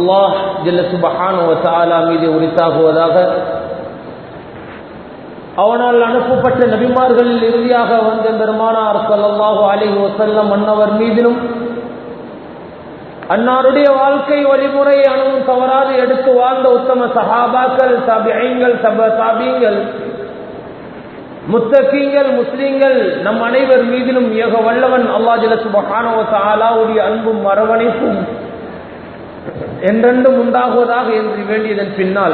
அல்லாஹ் ஜல்ல சுபஹானு வத்தாலா மீது உரித்தாகுவதாக அவனால் அனுப்பப்பட்ட நபிமார்களில் இறுதியாக வந்த பெருமானார் ஸல்லல்லாஹு அலைஹி வஸல்லம் அன்னவர் மீதிலும் அன்னாருடைய வாழ்க்கை வழிமுறை அணுவும் தவறாது எடுத்து வாழ்ந்த உத்தம சஹாபாக்கள் தபிஐங்கள் சப தாபியங்கள் முத்தகீங்கள் முஸ்லீம்கள் நம் அனைவர் மீதிலும் ஏக வல்லவன் அல்லா ஜல சுபஹானவ தாலாவுடைய அன்பும் அரவணைப்பும் என்றென்றும் உண்டாகுவதாக என்று வேண்டியதன் பின்னால்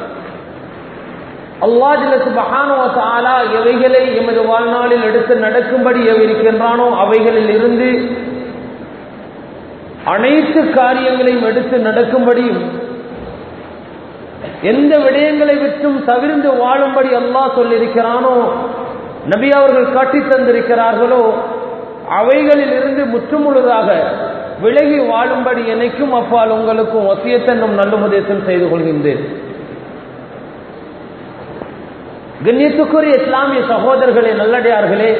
அல்லா ஜல சுபஹானவ தாலா எவைகளை எமது வாழ்நாளில் எடுத்து நடக்கும்படி எவிருக்கின்றானோ அவைகளில் இருந்து அனைத்து காரியங்களையும் எடுத்து நடக்கும்படியும் எந்த விடயங்களை விட்டும் தவிர்ந்து வாழும்படி அல்லாஹ் சொல்லியிருக்கிறானோ நபி அவர்கள் காட்டி தந்திருக்கிறார்களோ அவைகளில் இருந்து முற்றுமுழுதாக விலகி வாழும்படி எனக்கும் அப்பால் உங்களுக்கும் வசியத்தன்னும் நல்ல உபதேசம் செய்து கொள்கின்றேன் கண்ணியத்துக்குரிய இஸ்லாமிய சகோதரர்களே நல்லடியார்களே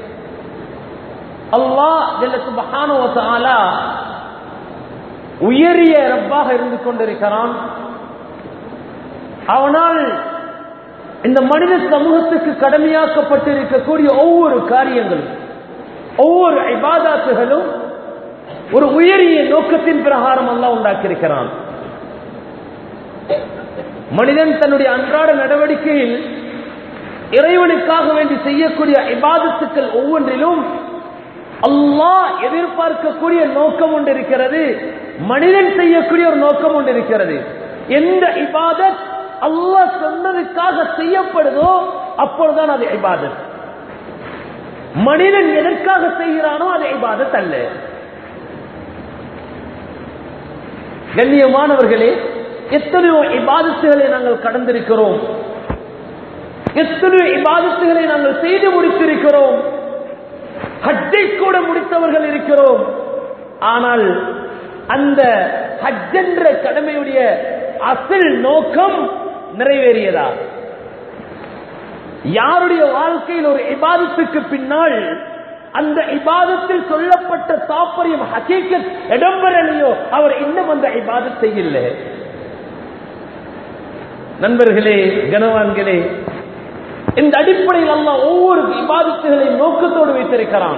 அல்லாஹ் ஜல்லத்து மகானுவத்தாலா உயரிய ரப்பாக இருந்து கொண்டிருக்கிறான் அவனால் இந்த மனித சமூகத்துக்கு கடமையாக்கப்பட்டிருக்கக்கூடிய ஒவ்வொரு காரியங்களும் ஒவ்வொரு ஐபாதாத்துகளும் ஒரு உயரிய நோக்கத்தின் பிரகாரம் எல்லாம் உண்டாக்கியிருக்கிறான் மனிதன் தன்னுடைய அன்றாட நடவடிக்கையில் இறைவனுக்காக வேண்டி செய்யக்கூடிய இபாதத்துக்கள் ஒவ்வொன்றிலும் அல்லாஹ் எதிர்பார்க்கக்கூடிய நோக்கம் ஒன்று இருக்கிறது மனிதன் செய்யக்கூடிய ஒரு நோக்கம் ஒன்று இருக்கிறது எந்த இபாதத் அல்லாஹ் சொன்னதுக்காக செய்யப்படுதோ அப்பொழுதுதான் அது இபாதத் மனிதன் எதற்காக செய்கிறானோ அது இபாதத் அல்ல கண்ணியமானவர்களே எத்தனையோ இபாதத்துகளை நாங்கள் கடந்திருக்கிறோம் எத்தனையோ இபாதத்துகளை நாங்கள் செய்து முடித்திருக்கிறோம் ஹஜ்ஜை கூட முடித்தவர்கள் இருக்கிறோம் ஆனால் அந்த ஹஜ் என்ற கடமையுடைய அசல் நோக்கம் நிறைவேறியதா யாருடைய வாழ்க்கையில் ஒரு இபாதத்துக்கு பின்னால் அந்த இபாதத்தில் சொல்லப்பட்ட தாப்பரியம் ஹக்கீக்கத் இடம்பெறலையோ அவர் இன்னும் அந்த இபாதத்தை இல்லை நண்பர்களே கனவான்களே இந்த அடிப்படையில் அல்ல ஒவ்வொரு இபாதத்துகளை நோக்கத்தோடு வைத்திருக்கிறான்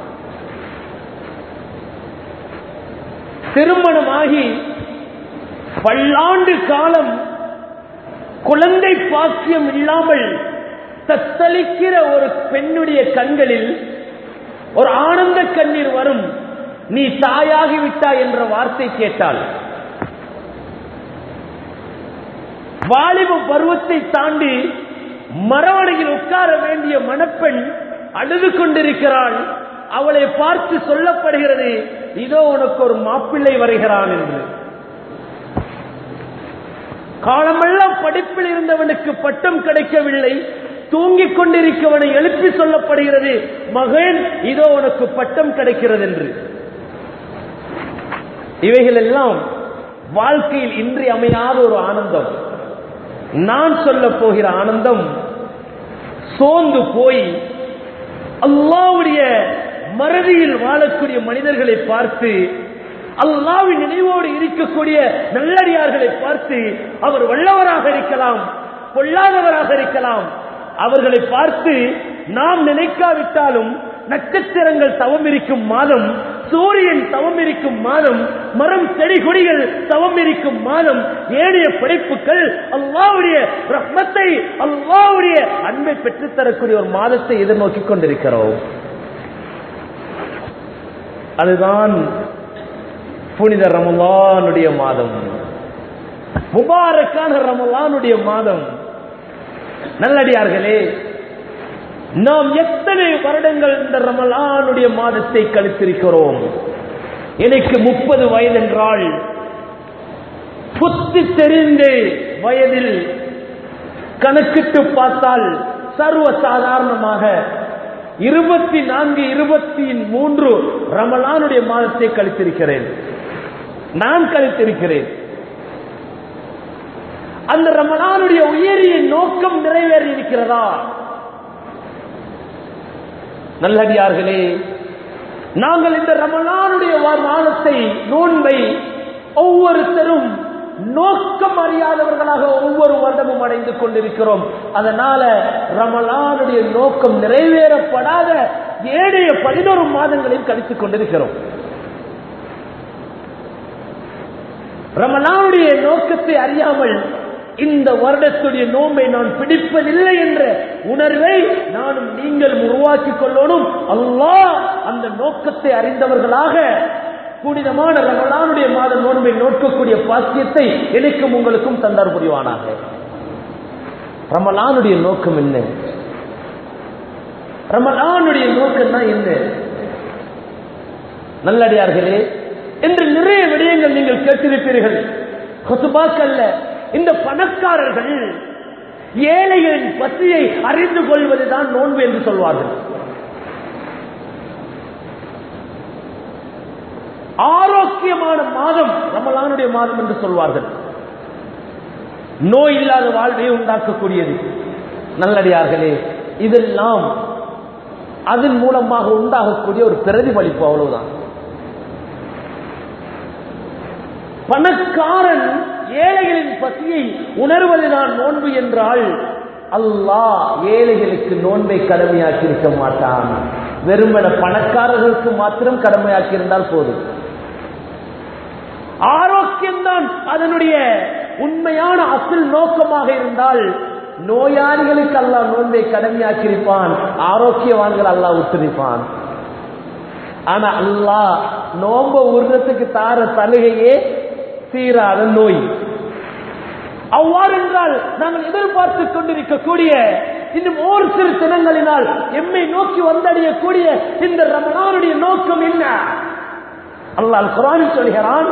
திருமணமாகி பல்லாண்டு காலம் குழந்தை பாக்கியம் இல்லாமல் தத்தளிக்கிற ஒரு பெண்ணுடைய கண்களில் ஒரு ஆனந்த கண்ணீர் வரும் நீ தாயாகி விட்டாய் என்ற வார்த்தை கேட்டால் வாலிப பருவத்தை தாண்டி மரவணையில் உட்கார வேண்டிய மணப்பெண் அழுது கொண்டிருக்கிறாள் அவளை பார்த்து சொல்லப்படுகிறது இதோ உனக்கு ஒரு மாப்பிள்ளை வருகிறான் என்று காலமெல்லாம் படிப்பில் இருந்தவனுக்கு பட்டம் கிடைக்கவில்லை தூங்கிக் கொண்டிருக்கவனை எழுப்பி சொல்லப்படுகிறது மகன் இதோ உனக்கு பட்டம் கிடைக்கிறது என்று இவைகள் எல்லாம் வாழ்க்கையில் இன்றி அமையாத ஒரு ஆனந்தம் நான் சொல்ல போகிற ஆனந்தம் சோர்ந்து போய் அல்லாவுடைய மறதியில் வாழக்கூடிய மனிதர்களை பார்த்து அல்லாவின் நினைவோடு இருக்கக்கூடிய நல்லடியார்களை பார்த்து அவர் வல்லவராக இருக்கலாம் பொல்லாதவராக இருக்கலாம் அவர்களை பார்த்து நாம் நினைக்காவிட்டாலும் நட்சத்திரங்கள் தவம் இருக்கும் மாதம் சூரியன் தவம் இருக்கும் மாதம் மரம் செடி கொடிகள் தவம் இருக்கும் மாதம் ஏனைய படைப்புகள் அல்லாவுடைய ரத்னத்தை அல்லாவுடைய அன்பை பெற்றுத்தரக்கூடிய ஒரு மாதத்தை எதிர்நோக்கி கொண்டிருக்கிறோம் அதுதான் புனித ரமலானுடைய மாதம் முபாரக்கான ரமலானுடைய மாதம் நல்லடியார்களே நாம் எத்தனை வருடங்கள் இந்த ரமலானுடைய மாதத்தை கழித்திருக்கிறோம் எனக்கு முப்பது வயது என்றால் புத்தி தெரிந்து வயதில் கணக்கிட்டு பார்த்தால் சர்வ சாதாரணமாக இருபத்தி நான்கு இருபத்தி மூன்று ரமலானுடைய மாதத்தை கழித்திருக்கிறேன் நான் கழித்திருக்கிறேன் அந்த ரமலானுடைய உயரிய நோக்கம் நிறைவேறி இருக்கிறதா நல்லடியார்களே நாங்கள் இந்த ரமலானுடைய மாதத்தை நோன்பை ஒவ்வொருத்தரும் நோக்கம் அறியாதவர்களாக ஒவ்வொரு வருடமும் அடைந்து கொண்டிருக்கிறோம் அதனால ரமலானுடைய நோக்கம் நிறைவேறப்படாத ஏழைய பதினோரு மாதங்களையும் கழித்துக் கொண்டிருக்கிறோம் ரமலானுடைய நோக்கத்தை அறியாமல் இந்த வருடத்துடைய நோம்பை நான் பிடிப்பதில்லை என்ற உணர்வை நானும் நீங்கள் உருவாக்கிக் கொள்ளணும் அல்லாஹ் அந்த நோக்கத்தை அறிந்தவர்களாக புனிதமான ரமலானுடைய மாத நோன்பை நோக்கக்கூடிய பாக்கியத்தை எனக்கும் உங்களுக்கும் தந்தார் புரிவானாக ரமலானுடைய நோக்கம் என்ன ரமலானுடைய நோக்கம் தான் என்ன நல்லடியார்களே என்று நிறைய விடயங்கள் நீங்கள் கேட்டிருப்பீர்கள் கொசுபாக்கல்ல இந்த பணக்காரர்கள் ஏழைகளின் பசியை அறிந்து கொள்வதுதான் நோன்பு என்று சொல்வார்கள் ஆரோக்கியமான மாதம் ரமலானுடைய மாதம் என்று சொல்வார்கள் நோய் இல்லாத வாழ்வை உண்டாக்கக்கூடியது நல்லடியார்களே இதெல்லாம் அதன் மூலமாக உண்டாகக்கூடிய ஒரு பிரதிபலிப்பு அவ்வளவுதான் பணக்காரன் ஏழைகளின் பசியை உணர்வதுதான் நோன்பு என்றால் அல்லாஹ் ஏழைகளுக்கு நோன்பை கடமையாக்கி இருக்க மாட்டான் வெறுமன பணக்காரர்களுக்கு மாத்திரம் கடமையாக்கி இருந்தால் போதும் ஆரோக்கியம்தான் அதனுடைய உண்மையான அசல் நோக்கமாக இருந்தால் நோயாளிகளுக்கு அல்லாஹ் நோன்பை கடமையாக்கியிருப்பான் ஆரோக்கியவான்கள் அல்லாஹ் விட்டிருப்பான் ஆனா அல்லாஹ் நோம்ப உருவத்துக்கு தார சலுகையே தீராத நோய் அவ்வாறு என்றால் நாங்கள் எதிர்பார்த்து கொண்டிருக்கக்கூடிய இன்னும் ஒரு சிறு தினங்களினால் எம்மை நோக்கி வந்தடையக்கூடிய இந்த ரமணானுடைய நோக்கம் என்ன அல்லாஹ் குரானில் சொல்கிறான்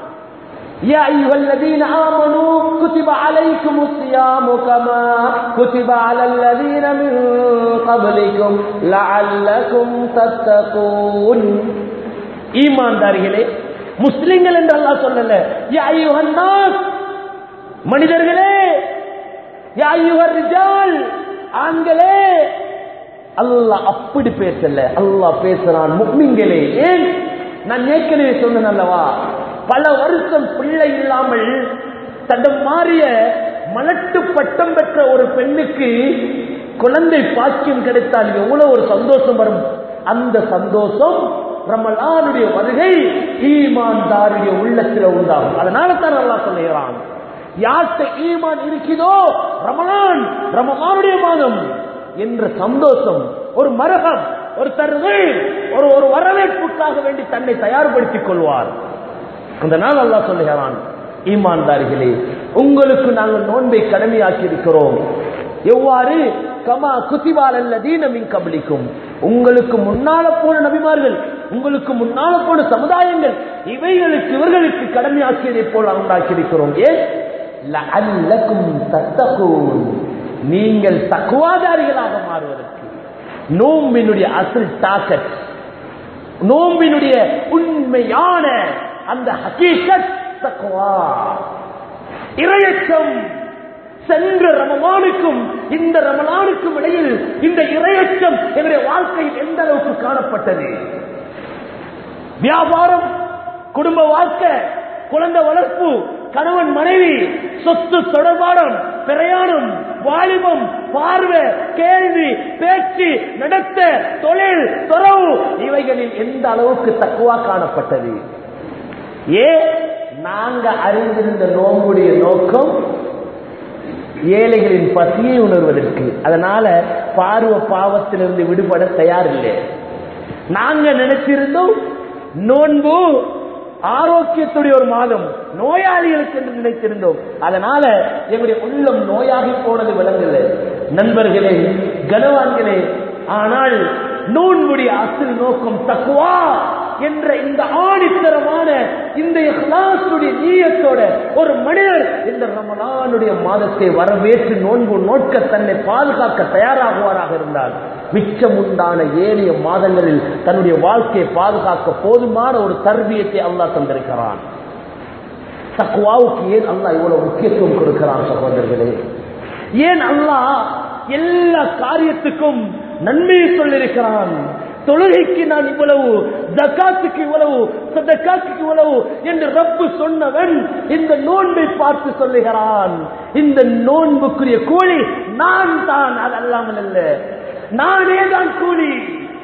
يا أيها الذين آمنوا كتب عليكم الصيام كما كتب على الذين من قبلكم لعلكم تتقون ஈமான்தாரிகளே முஸ்லிம்கள் என்று அல்லாஹ் சொல்லல யா அய்யுஹன் நாஸ் மனிதர்களே யா அய்யுஹர் ரிஜால் ஆண்களே அல்லாஹ் அப்படி பேசல அல்லாஹ் பேசுறான் முக்மின்களே ஏன் நான் ஏற்கனவே சொன்னேன் அல்லவா பல வருஷம் பிள்ளை இல்லாமல் தடம் மாறிய மலட்டு பட்டம் பெற்ற ஒரு பெண்ணுக்கு குழந்தை பாக்கியம் கிடைத்தால் எவ்வளவு ஒரு சந்தோஷம் வரும் அந்த சந்தோஷம் ரமலானுடைய வருகை ஈமான்தாருடைய உள்ளத்தில் உண்டாகும் அதனால தான் நல்லா சொல்லுகிறான் யார்கிட்ட ஈமான் இருக்குதோ ரமலான் ரமலானுடைய மாதம் என்ற சந்தோஷம் ஒரு மரகம் ஒரு தருகை ஒரு ஒரு வரவேற்புக்காக வேண்டி தன்னை தயார்படுத்திக் கொள்வார் அந்த நாள் அல்லாஹ் சொல்லுகிறான் ஈமான்தாரிகளே உங்களுக்கு நாங்கள் நோன்பை கடமையாக்கி இருக்கிறோம் எவ்வாறு கமா குத்திபால் அல்ல தீனமின் கபலிக்கும் உங்களுக்கு முன்னால போன நபிமார்கள் உங்களுக்கு முன்னால போன சமுதாயங்கள் இவைகளுக்கு இவர்களுக்கு கடமையாக்கியதை போல உண்டாக்கி இருக்கிறோம் ஏன் லஅல்லக்கும் தத்தகூன் நீங்கள் தக்குவாதாரிகளாக மாறுவதற்கு நோம்பினுடைய அசல் டாக்கட் நோம்பினுடைய உண்மையான அந்த ஹகீகத் தக்குவா இரையச்சம் சென்ற ரமலானுக்கும் இந்த ரமலானுக்கும் இடையில் இந்த இரையச்சம் எங்களுடைய வாழ்க்கையில் எந்த அளவுக்கு காணப்பட்டது வியாபாரம் குடும்ப வாழ்க்கை குழந்தை வளர்ப்பு கணவன் மனைவி சொத்து தொடர்பாடம் பிரயாணம் வாலிபம் பார்வை கேள்வி பேச்சு நடத்த தொழில் துறவு இவைகளில் எந்த அளவுக்கு தக்குவா காணப்பட்டது ஏ நாங்க அறிந்திருந்த நோம்புடைய நோக்கம் ஏழைகளின் பசியை உணர்வதற்கு அதனால பார்வ பாவத்திலிருந்து விடுபட தயாரில்லை நாங்க நினைச்சிருந்தோம் நோன்பு ஆரோக்கியத்துடைய ஒரு மாதம் நோயாளிகளுக்கு என்று நினைத்திருந்தோம் அதனால எங்களுடைய உள்ளம் நோயாகி போனது விளங்கல நண்பர்களே கனவான்களே ஆனால் நோன்புடைய அசல் நோக்கம் தக்குவா என்ற இந்த ஆணித்தரமான இந்த இஹ்லாசுடைய நீயத்தோட ஒரு மனிதர் இந்த ரமலானுடைய மாதத்தை வரவேற்று நோன்பு நோக்க தன்னை பாதுகாக்க தயாராகுவாராக இருந்தால் மிச்சம் உண்டான ஏனைய மாதங்களில் தன்னுடைய வாழ்க்கையை பாதுகாக்க போதுமான ஒரு தர்பியத்தை அல்லாஹ் தந்திருக்கிறான் தக்குவாவுக்கு ஏன் அல்லாஹ் இவ்வளவு முக்கியத்துவம் கொடுக்கிறான் சகோதரர்களே ஏன் அல்லாஹ் எல்லா காரியத்துக்கும் நன்மையை சொல்லியிருக்கிறான் தொழுகைக்கு நான் இவ்வளவு ஜக்காத்துக்கு இவ்வளவு சதக்காக்கு இவ்வளவு என்று ரப்பு சொன்னவன் இந்த நோன்பை பார்த்து சொல்லுகிறான் இந்த நோன்புக்குரிய கூலி நான் தான் அது அல்லாமல் அல்ல நானே தான் கூலி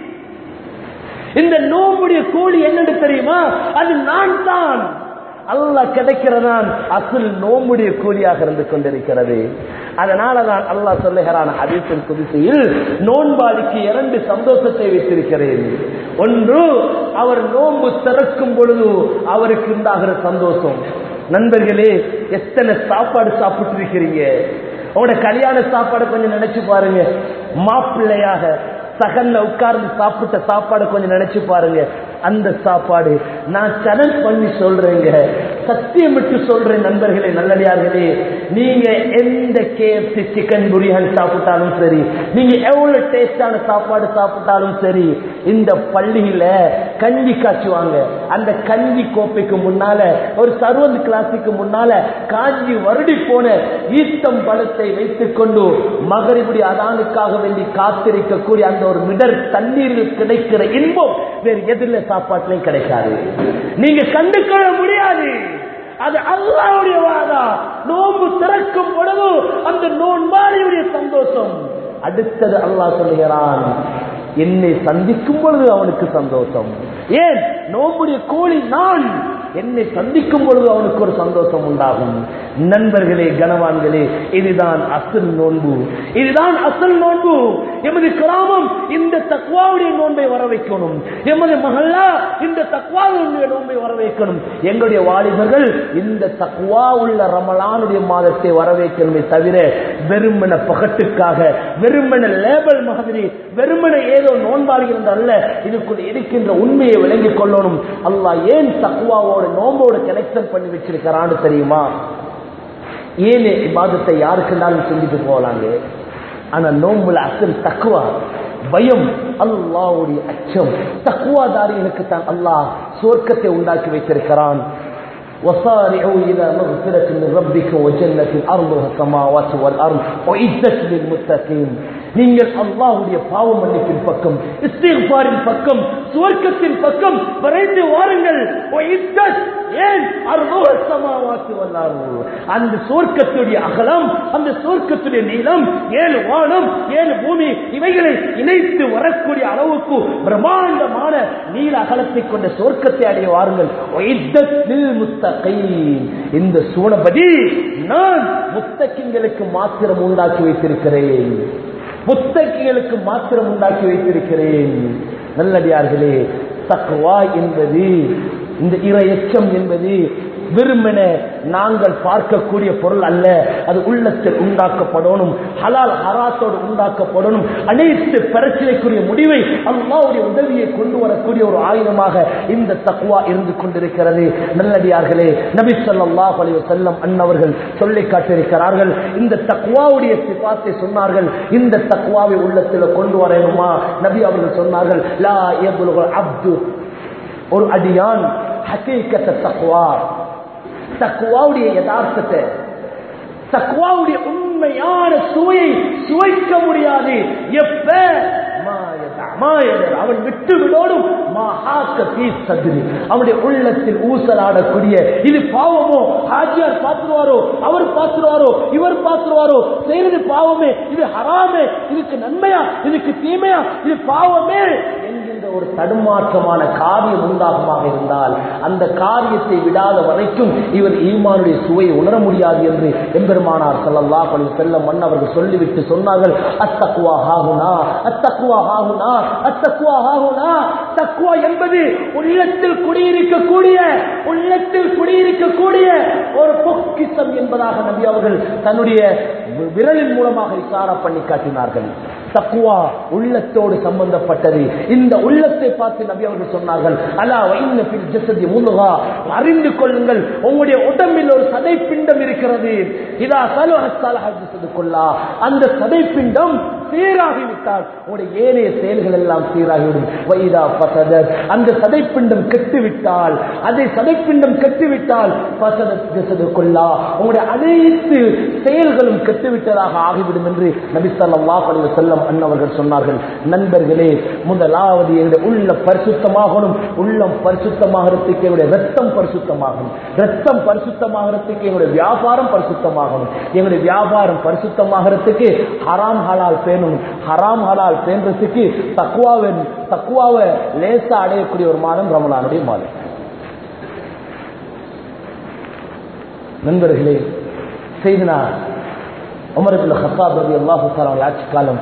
இந்த நோம்புடைய கூலி என்னன்னு தெரியுமா அது நான் தான் அல்லாஹ் கிடைக்கிறதான் அசுல் நோம்புடைய கூலியாக இருந்து கொண்டிருக்கிறது அதனாலதான் அல்லாஹ் சொல்லுகிறான் ஹதீஸின் குதிசையில் நோன்பாளிக்கு இரண்டு சந்தோஷத்தை வைத்திருக்கிறேன் ஒன்று அவர் நோன்பு திறக்கும் பொழுது அவருக்கு உண்டாகிற சந்தோஷம் நண்பர்களே எத்தனை சாப்பாடு சாப்பிட்டு இருக்கிறீங்க உங்களோட கல்யாண சாப்பாடு கொஞ்சம் நினைச்சு பாருங்க மாப்பிள்ளையாக சகல்ல உட்கார்ந்து சாப்பிட்ட சாப்பாடு கொஞ்சம் நினைச்சு பாருங்க அந்த சாப்பாடு நான் சேலஞ்ச் பண்ணி சொல்றேங்க சத்தியமிட்டு சொல்றேன் நண்பர்களே நல்லடியார்களே நீங்க எந்த கேஎஃப்சி சிக்கன் பிரியாணி சாப்பிட்டாலும் சரி நீங்க எவ்வளவு டேஸ்டான சாப்பாடு சாப்பிட்டாலும் சரி இந்த பள்ளியில கஞ்சி காய்ச்சுவாங்க அந்த கஞ்சி கோப்பைக்கு முன்னால ஒரு சர்வந்த் கிளாஸுக்கு முன்னால காஞ்சி வருடி போன ஈத்தம் பழத்தை வைத்துக் கொண்டு மகரிபுடி அதானுக்காக வேண்டி காத்திருக்கக்கூடிய அந்த ஒரு மிடர் தண்ணீரில் கிடைக்கிற இன்பம் வேறு எதிரில் சாப்பாட்டிலையும் கிடைக்காது நீங்க கண்டுகொள்ள முடியாது அது அல்லாவுடைய வாதா நோன்பு திறக்கும் பொழுது அந்த நோன்பாளியுடைய சந்தோஷம் அடுத்தது அல்லாஹ் சொல்லுகிறான் என்னை சந்திக்கும் பொழுது அவனுக்கு சந்தோஷம் ஏன் நோம்புடைய கோழி நான் என்னை சந்திக்கும் பொழுது அவனுக்கு ஒரு சந்தோஷம் உண்டாகும் நண்பர்களே கனவான்களே இதுதான் அசல் நோன்பு இதுதான் அசல் நோன்பு எமது கிராமம் இந்த தக்வாவுடைய நோன்பை வர வைக்கணும் எமது மகல்லா இந்த தக்வாவுடைய நோன்பை வர வைக்கணும் எங்களுடைய வாலிபர்கள் இந்த தக்வா உள்ள ரமலானுடைய மாதத்தை வர வைக்கணுமே தவிர வெறுமன பகட்டுக்காக வெறுமன லேபல் மாதிரி வெறுமன ஏதோ நோன்பாடுகிறது அல்ல இதுக்குள் இருக்கின்ற உண்மையை விளங்கிக் கொள்ளணும் அல்லாஹ் ஏன் தக்குவாவோட நோம்போட கனெக்ஷன் பண்ணி வச்சிருக்கிறான்னு தெரியுமா ஏன் இபாதத்தை யாருக்குனாலும் செஞ்சுட்டு போகலாங்க ஆனா நோம்புல அசல் தக்குவா பயம் அல்லாவுடைய அச்சம் தக்குவாதாரிகளுக்கு தான் அல்லாஹ் சொர்க்கத்தை உண்டாக்கி வைத்திருக்கிறான் وصارعوا إلى مغفرة من ربكم وجنة أرضها السماوات والأرض وعدت للمتقين நீங்கள் அல்லாஹ்வுடைய பாவ மன்னிப்பின் பக்கம் இஸ்திக்பாரின் பக்கம் சுவர்க்கத்தின் பக்கம் விரைந்து வாருங்கள் وعدت ஏன் அர்துஹ السماوات والأرض அந்த சுவர்க்கத்துடைய அகலம் அந்த சுவர்க்கத்துடைய நீளம் ஏழு வானம் ஏழு பூமி இவைகளை இணைத்து வரக்கூடிய அளவுக்கு பிரம்மாண்டமான நீல அகலத்தை கொண்ட சுவர்க்கத்தை அடைய வாருங்கள் وعدت للمتقين இந்த சூனபதி நான் முத்தக்கிங்களுக்கு மாத்திரம் உண்டாக்கி வைத்திருக்கிறேன் முத்தகிகளுக்கு மாத்திரம் உண்டாக்கி வைத்திருக்கிறேன் நல்லடியார்களே தக்வா என்பது இந்த இரையச்சம் என்பது விரும்பின நாங்கள் பார்க்கக்கூடிய பொருள் அல்ல அது உள்ளத்தில் உண்டாக்கப்படணும் ஹலால் ஹராத்தோடு உண்டாக்கப்படணும் அனைத்து பிரச்சனைக்குரிய முடிவை அல்லாவுடைய உதவியை கொண்டு வரக்கூடிய ஒரு ஆயுதமாக இந்த தக்குவா இருந்து கொண்டிருக்கிறது நல்லடியார்களே நபி ஸல்லல்லாஹு அலைஹி வஸல்லம் அன்னவர்கள் சொல்லி காட்டியிருக்கிறார்கள் இந்த தக்குவாவுடைய சிபாத்தை சொன்னார்கள் இந்த தக்குவாவை உள்ளத்தில் கொண்டு வரணுமா நபி அவர்கள் சொன்னார்கள் லா யபுலுல் அப்து ஒரு அடியான் ஹக்கீக்கத்த தக்குவா தக்குவாவுடைய யதார்த்தத்தை தக்குவாவுடைய உண்மையான சுவையை சுவைக்க முடியாது எப்ப அவன் விட்டு விடோடும் அவனுடைய உள்ளத்தில் ஊசலாடக்கூடிய இது பாவமோ ஹாஜியார் பார்த்துருவாரோ அவர் பார்த்துருவாரோ இவர் பார்த்துருவாரோ செய்யறது பாவமே இது ஹராமே இதுக்கு நன்மையா இதுக்கு தீமையா இது பாவமே என்கின்ற ஒரு தடுமாற்றமான காரியம் உண்டாகுமாக இருந்தால் அந்த காரியத்தை விடாத வரைக்கும் இவர் ஈமானுடைய சுவையை உணர முடியாது என்று எம்பெருமானார் சொல்லல்லா பள்ளி செல்ல மண் அவர்கள் சொல்லிவிட்டு சொன்னார்கள் அத்தக்குவா ஆகுனா அத்தக்குவா ஆகுனா அத்தக்குவா ஆகுனா தக்குவா என்பது உள்ளத்தில் குடியிருக்கக்கூடிய உள்ளத்தில் குடியிருக்கக்கூடிய ஒரு பொக்கிசம் என்பதாக நபி அவர்கள் தன்னுடைய விரலின் மூலமாக இசாரா பண்ணி காட்டினார்கள் தக்குவா உள்ளத்தோடு சம்பந்தப்பட்டது இந்த உள்ளத்தை பார்த்து நபி அவர்கள் சொன்னார்கள் அலா வைன்ன பில் ஜஸதி முதுகா அறிந்து கொள்ளுங்கள் உங்களுடைய உடம்பில் ஒரு சதை பிண்டம் இருக்கிறது இதா சலுஹ சலஹ ஜஸது கொல்லா அந்த சதை பிண்டம் சீராகிவிட்டால் உங்களுடைய ஏனைய செயல்கள் எல்லாம் சீராகிவிடும் வைதா பசதர் அந்த சதைப்பிண்டம் கெட்டுவிட்டால் அதை சதைப்பிண்டம் கெட்டுவிட்டால் பசத ஜசது கொல்லா உங்களுடைய அனைத்து செயல்களும் கெட்டுவிட்டதாக ஆகிவிடும் என்று நபி ஸல்லல்லாஹு அலைஹி வஸல்லம் அன்னவர்கள் சொன்னார்கள் நண்பர்களே முதலாவது எங்களுடைய உள்ள பரிசுத்தமாகணும் உள்ளம் பரிசுத்தமாகிறதுக்கு எங்களுடைய ரத்தம் பரிசுத்தமாகணும் ரத்தம் பரிசுத்தமாகிறதுக்கு எங்களுடைய வியாபாரம் பரிசுத்தமாகணும் எங்களுடைய வியாபாரம் பரிசுத்தமாகிறதுக்கு ஹராம் ஹலால் பேணணும் ஹராம் ஹலால் பேணுறதுக்கு தக்குவாவை தக்குவாவை லேசா அடையக்கூடிய ஒரு மாதம் ரமலானுடைய மாதம் நண்பர்களே செய்தினா உமரத்தில் ஹத்தாப் ரவி அல்லாஹு தாலாவுடைய ஆட்சி காலம்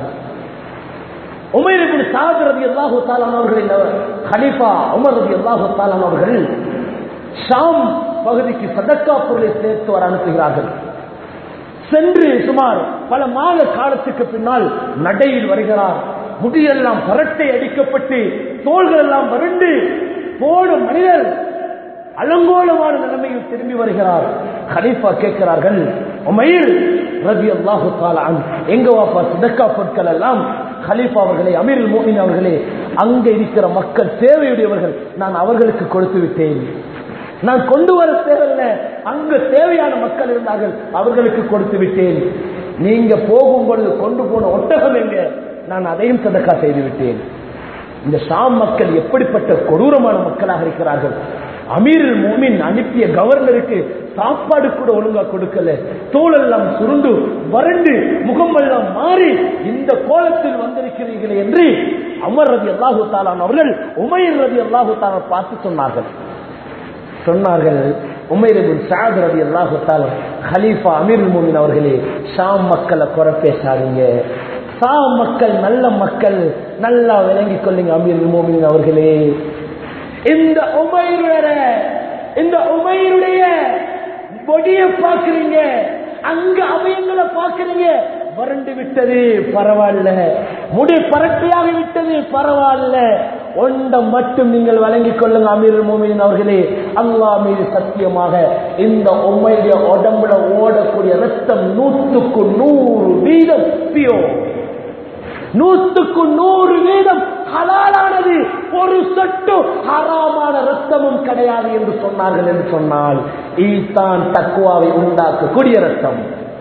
உமைர் இப்னு சாத் ரதி அல்லாஹு தாலான் அவர்களின் ஹலீஃபா உமர் ரதி அல்லாஹு தாலான் அவர்கள் ஷாம் பகுதிக்கு சதக்கா பொருளை சேர்த்து வர அனுப்புகிறார்கள் சென்று சுமார் பல மாத காலத்துக்கு பின்னால் நடையில் வருகிறார் முடியெல்லாம் பரட்டை அடிக்கப்பட்டு தோள்கள் எல்லாம் வறண்டு போடும் மனிதர் அலங்கோலமான நிலைமையில் திரும்பி வருகிறார் ஹலீஃபா கேட்கிறார்கள் உமைர் ரபி அல்லாஹு தாலான் எங்க வாப்பா சிதக்கா பொருட்கள் எல்லாம் ஹலீஃபா அவர்களே அமீர் மோமின் அவர்களே அங்க இருக்கிற மக்கள் தேவையுடையவர்கள் நான் அவர்களுக்கு கொடுத்து விட்டேன் நான் கொண்டு வர தேவையில்ல அங்க தேவையான மக்கள் இருந்தார்கள் அவர்களுக்கு கொடுத்து விட்டேன் நீங்க போகும் பொழுது கொண்டு போன ஒட்டகம் எங்க நான் அதையும் சதக்கா செய்து விட்டேன் இந்த ஷாம் மக்கள் எப்படிப்பட்ட கொடூரமான மக்களாக இருக்கிறார்கள் அமீர் மோமின் அனுப்பிய கவர்னருக்கு சாப்பாடு கூட ஒழுங்கா கொடுக்கல தோளெல்லாம் சுருண்டு வறண்டு முகமெல்லாம் மாறி இந்த கோலத்தில் வந்திருக்கிறீர்களே என்று அமர் ரதி அல்லாஹு தாலான் அவர்கள் உமையர் ரதி அல்லாஹு தாலான் பார்த்து சொன்னார்கள் சொன்னார்கள் உமைரபின் சாத் ரதி அல்லாஹு தாலான் ஹலீஃபா அமீர் மோமின் அவர்களே ஷாம் மக்களை குறை பேசாதீங்க சா மக்கள் நல்ல மக்கள் நல்லா விளங்கிக் கொள்ளுங்க அமீர் மோமின் அவர்களே இந்த உமையுடைய இந்த உமையுடைய பொடிய பாக்குறீங்க அங்க அவயங்களை பாக்குறீங்க வறண்டு விட்டது பரவாயில்ல முடி பரட்டையாகி விட்டது பரவாயில்ல ஒன்றை மட்டும் நீங்கள் வழங்கிக் கொள்ளுங்க அமீர் மோமின் அவர்களே அல்லா மீது சத்தியமாக இந்த உண்மையுடைய உடம்புல ஓடக்கூடிய ரத்தம் நூற்றுக்கு நூறு வீதம் பியோ நூற்றுக்கு நூறு வீதம் ஹலாலானது ஒரு சொட்டு ஹராமான ரத்தமும் கிடையாது என்று சொன்னார்கள் என்று சொன்னால் ஈத்தான் தக்குவாவை உண்டாக்கக்கூடிய ரத்தம்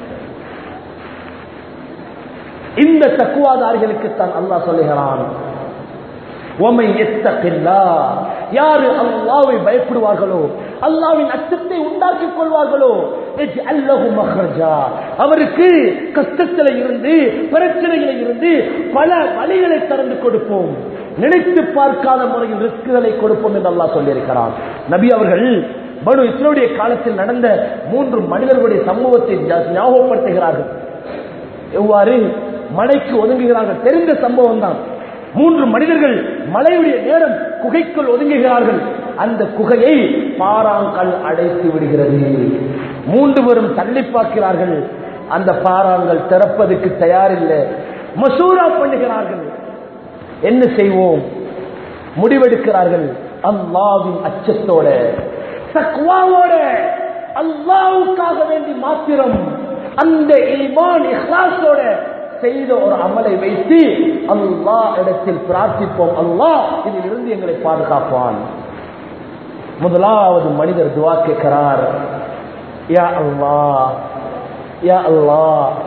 இந்த தக்குவாதாரிகளுக்கு தான் அல்லாஹ் சொல்லுகிறான் யாரு அல்லாவை பயப்படுவார்களோ அல்லாவின் அச்சத்தை உண்டாக்கிக் கொள்வார்களோ அல்லஹு மஹ்ரஜா அவருக்கு கஷ்டத்தில இருந்து பிரச்சனைகளை இருந்து பல வழிகளை திறந்து கொடுப்போம் நினைத்து பார்க்காத முறையில் ரிஸ்குகளை கொடுப்போம் என்று அல்லாஹ் சொல்லியிருக்கிறான் நபி அவர்கள் பனு இஸ்ரோடைய காலத்தில் நடந்த மூன்று மனிதர்களுடைய சம்பவத்தை ஞாபகப்படுத்துகிறார்கள் எவ்வாறு மலைக்கு ஒதுங்குகிறார்கள் தெரிந்த சம்பவம் தான் மூன்று மனிதர்கள் மலையுடைய நேரம் குகைக்குள் ஒதுங்குகிறார்கள் அந்த குகையை பாறாங்கல் அடைத்து விடுகிறது மூன்று பேரும் தள்ளி பார்க்கிறார்கள் அந்த பாறாங்கல் திறப்பதற்கு தயாரில்லை மசூரா பண்ணுகிறார்கள் என்ன செய்வோம் முடிவெடுக்கிறார்கள் அல்லாவின் அச்சத்தோட தக்வாவோட அல்லாவுக்காக வேண்டி மாத்திரம் அந்த ஈமான் இஹ்லாஸோட செய்த ஒரு அமலை வைத்து அல்லா இடத்தில் பிரார்த்திப்போம் அல்லாஹ் இதில் இருந்து எங்களை பாதுகாப்பான் முதலாவது மனிதர் துவா கேட்கிறார் யா அல்லா யா அல்லா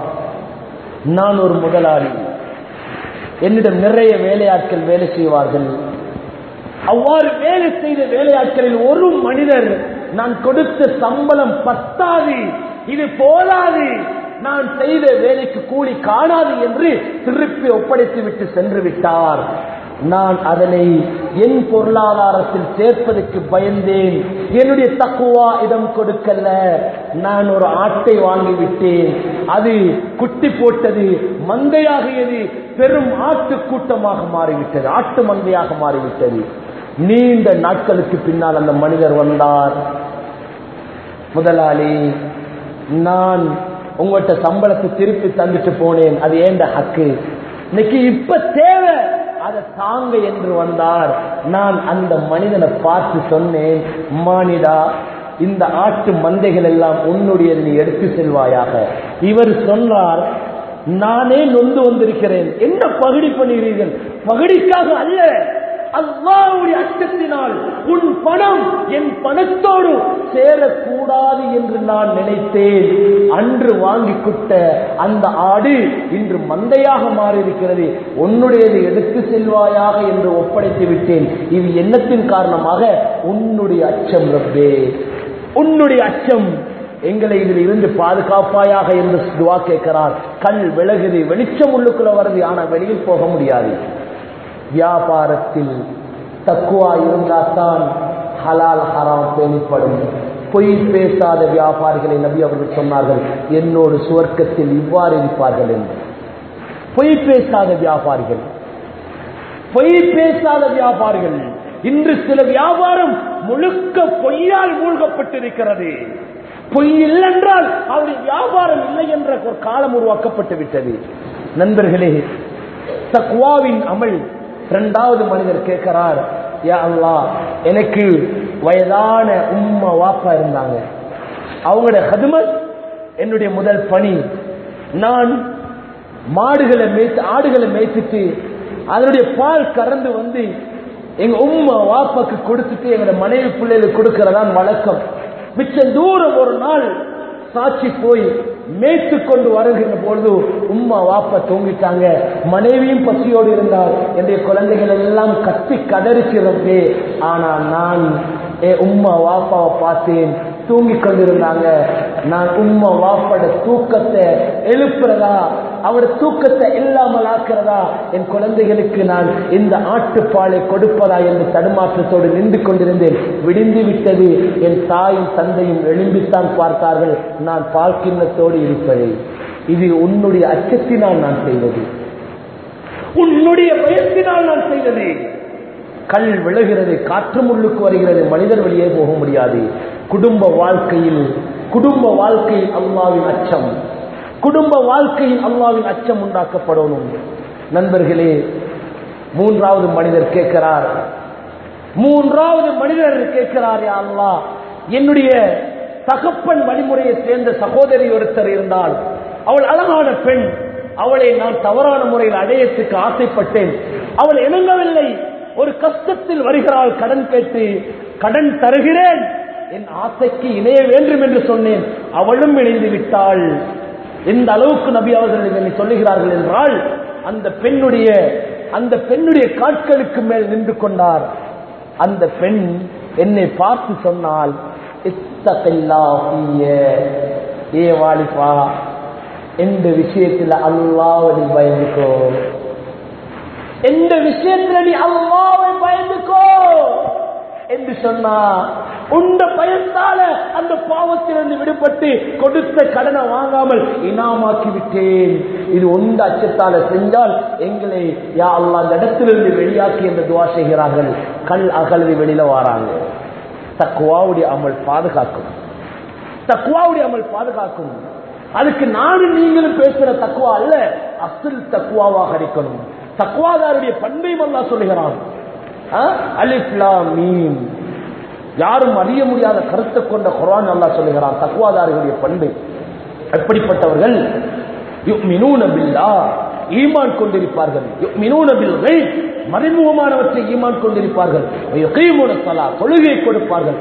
நான் ஒரு முதலாளி என்னிடம் நிறைய வேலையாட்கள் வேலை செய்வார்கள் அவ்வாறு வேலை செய்த வேலையாட்களில் ஒரு மனிதர் நான் கொடுத்த சம்பளம் பத்தாது இது போதாது நான் செய்த வேலைக்கு கூலி காணாது என்று திருப்பி ஒப்படைத்து விட்டு சென்று விட்டார் நான் அதனை என் பொருளாதாரத்தில் சேர்ப்பதற்கு பயந்தேன் என்னுடைய தக்குவா இடம் கொடுக்கல நான் ஒரு ஆட்டை வாங்கிவிட்டேன் அது குட்டி போட்டது மந்தையாகியது பெரும் ஆட்டு கூட்டமாக மாறிவிட்டது ஆட்டு மந்தையாக மாறிவிட்டது நீண்ட நாட்களுக்கு பின்னால் அந்த மனிதர் வந்தார் முதலாளி நான் உங்கள்கிட்ட சம்பளத்தை திருப்பி தந்துட்டு போனேன் அது ஏண்ட ஹக்கு இன்னைக்கு இப்ப தேவை அதை தாங்க என்று வந்தார் நான் அந்த மனிதனை பார்த்து சொன்னேன் மானிடா இந்த ஆட்டு மந்தைகள் எல்லாம் உன்னுடைய நீ எடுத்து செல்வாயாக இவர் சொன்னார் நானே நொந்து வந்திருக்கிறேன் என்ன பகுடி பண்ணுகிறீர்கள் பகுடிக்காக அல்ல அல்லாவுடைய அச்சத்தினால் உன் பணம் என் பணத்தோடு சேரக்கூடாது என்று நான் நினைத்தேன் அன்று வாங்கி குட்ட அந்த ஆடு இன்று மந்தையாக மாறியிருக்கிறது உன்னுடையது எடுத்து செல்வாயாக என்று ஒப்படைத்து விட்டேன் இது எண்ணத்தின் காரணமாக உன்னுடைய அச்சம் ரப்பே உன்னுடைய அச்சம் எங்களை இதில் இருந்து பாதுகாப்பாயாக என்று துவா கேட்கிறார் கண் விலகுது வெளிச்சம் உள்ளுக்குள்ள வருது ஆனா வெளியில் போக முடியாது வியாபாரத்தில் தக்குவா இருந்தால்தான் ஹலால் ஹராம் பேணிப்படும் பொய் பேசாத வியாபாரிகளை நபி அவர்கள் சொன்னார்கள் என்னோடு சுவர்க்கத்தில் இவ்வாறு இருப்பார்கள் என்று பொய் பேசாத வியாபாரிகள் பொய் பேசாத வியாபாரிகள் இன்று சில வியாபாரம் முழுக்க பொய்யால் மூழ்கப்பட்டிருக்கிறது பொய் இல்லைன்றால் அவருடைய வியாபாரம் இல்லை என்ற ஒரு காலம் உருவாக்கப்பட்டு விட்டது நண்பர்களே தக்வாவின் அமல் இரண்டாவது மனிதர் கேட்கிறார் யா அல்லாஹ் எனக்கு வயதான உம்மா வாப்பா இருந்தாங்க அவங்களோட ஹதுமத் என்னுடைய முதல் பணி நான் மாடுகளை மேய்த்து ஆடுகளை மேய்ச்சிட்டு அதனுடைய பால் கறந்து வந்து எங்க உம்மா வாப்பாக்கு கொடுத்துட்டு எங்களோட மனைவி பிள்ளைகளுக்கு கொடுக்கறதான் வழக்கம் மிச்சம் தூரம் ஒரு நாள் சாட்சி போய் மேய்த்து கொண்டு வருகின்ற பொழுது உம்மா வாப்பா தூங்கிட்டாங்க மனைவியும் பசியோடு இருந்தால் என்னுடைய குழந்தைகள் எல்லாம் கத்தி கதறிச்சிருந்தே ஆனா நான் ஏ உம்மா வாப்பாவை பார்த்தேன் தூங்கி கொண்டிருந்தாங்க நான் உம்மா வாப்பட தூக்கத்தை எழுப்புறதா அவர் தூக்கத்தை இல்லாமல் ஆக்கிறதா என் குழந்தைகளுக்கு நான் இந்த ஆட்டுப்பாலை கொடுப்பதா என்று தடுமாற்றத்தோடு நின்று கொண்டிருந்தேன் விடிந்து விட்டது என் தாயும் தந்தையும் எழும்பித்தான் பார்த்தார்கள் நான் பால் கிண்ணத்தோடு இருப்பதை இது உன்னுடைய அச்சத்தினால் நான் செய்தது உன்னுடைய பயத்தினால் நான் செய்தது கல் விழுகிறது காற்று முள்ளுக்கு வருகிறது மனிதர் வெளியே போக முடியாது குடும்ப வாழ்க்கையில் குடும்ப வாழ்க்கையில் அல்லாவின் அச்சம் குடும்ப வாழ்க்கையில் அல்லாவின் அச்சம் உண்டாக்கப்படணும் நண்பர்களே மூன்றாவது மனிதர் கேட்கிறார் மூன்றாவது மனிதர் கேட்கிறார் யா அல்லாஹ் என்னுடைய தகப்பன் வழிமுறையை சேர்ந்த சகோதரி ஒருத்தர் இருந்தால் அவள் அழகான பெண் அவளை நான் தவறான முறையில் அடையத்துக்கு ஆசைப்பட்டேன் அவள் இணங்கவில்லை ஒரு கஷ்டத்தில் வருகிறாள் கடன் கேட்டு கடன் தருகிறேன் என் ஆசைக்கு இணைய வேண்டும் என்று சொன்னேன் அவளும் இணைந்து விட்டாள் எந்த அளவுக்கு நபி அவர்கள் இதனை சொல்லுகிறார்கள் என்றால் அந்த பெண்ணுடைய அந்த பெண்ணுடைய காட்களுக்கு மேல் நின்று கொண்டார் அந்த பெண் என்னை பார்த்து சொன்னால் இத்தகைல்லா ஏ வாலிபா எந்த விஷயத்தில் அல்லாவடி பயந்துக்கோ எந்த விஷயத்தில் நீ அல்லாவை பயந்துக்கோ என்று சொன்னா உண்ட பயத்தால அந்த பாவத்திலிருந்து விடுபட்டு கொடுத்த கடனை வாங்காமல் இனாமாக்கி விட்டேன் இது உண்ட அச்சத்தால செஞ்சால் எங்களை யா அல்லா அந்த இடத்திலிருந்து வெளியாக்கி என்று துவா செய்கிறார்கள் கல் அகல்வி வெளியில வாராங்க தக்குவாவுடைய அமல் பாதுகாக்கும் தக்குவாவுடைய அமல் பாதுகாக்கும் அதுக்கு நானும் நீங்களும் பேசுற தக்குவா அல்ல அசில் தக்குவாவாக இருக்கணும் தக்குவாதாருடைய பண்பையும் அல்லா சொல்லுகிறான் அலிப்லா மீன் யாரும் அறிய முடியாத கருத்தை கொண்ட குரான் அல்லா சொல்லுகிறான் தக்குவாதாரிகளுடைய பண்பை எப்படிப்பட்டவர்கள் ஈமான் கொண்டிருப்பார்கள் மறைமுகமானவற்றை ஈமான் கொண்டிருப்பார்கள் தொழுகை கொடுப்பார்கள்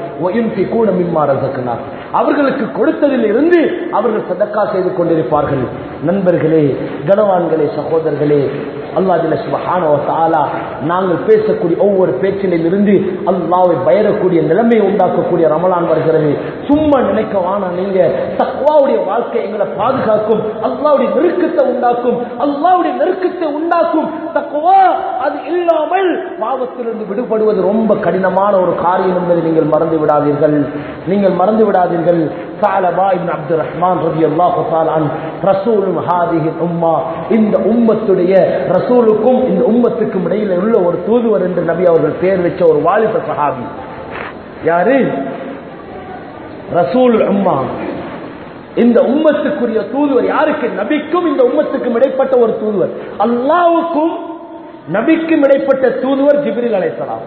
அவர்களுக்கு கொடுத்ததில் இருந்து அவர்கள் சதக்கா செய்து கொண்டிருப்பார்கள் நண்பர்களே கனவான்களே சகோதரர்களே அல்லா நாங்கள் பேசக்கூடிய ஒவ்வொரு பேச்சிலும் இருந்து அல்லாவை பயரக்கூடிய நிலைமையை உண்டாக்கக்கூடிய ரமலான் வருகிறது சும்மா நினைக்க வானா நீங்க தக்குவாவுடைய வாழ்க்கை எங்களை பாதுகாக்கும் அல்லாவுடைய நெருக்கத்தை உண்டாக்கும் அல்லாவுடைய நெருக்கத்தை உண்டாக்கும் தக்குவா அது இல்லாமல் பாவத்திலிருந்து விடுபடுவது ரொம்ப கடினமான ஒரு காரியம் என்பதை நீங்கள் மறந்து விடாதீர்கள் நீங்கள் மறந்து விடாதீர்கள் சாலபா இப்னு அப்துல் ரஹ்மான் ரலியல்லாஹு தஆலா அன் ரசூலும் ஹாதிஹி உம்மா இந்த உம்மத்துடைய ரசூலுக்கும் இந்த உம்மத்துக்கும் இடையில உள்ள ஒரு தூதுவர் என்று நபி அவர்கள் பெயர் வச்ச ஒரு வாலிப சஹாபி யாரு ரசூல் உம்மா இந்த உம்மத்துக்குரிய தூதுவர் யாருக்கு நபிக்கும் இந்த உம்மத்துக்கும் இடைப்பட்ட ஒரு தூதுவர் அல்லாவுக்கும் நபிக்கும் இடைப்பட்ட தூதுவர் ஜிப்ரில் அலைசலாம்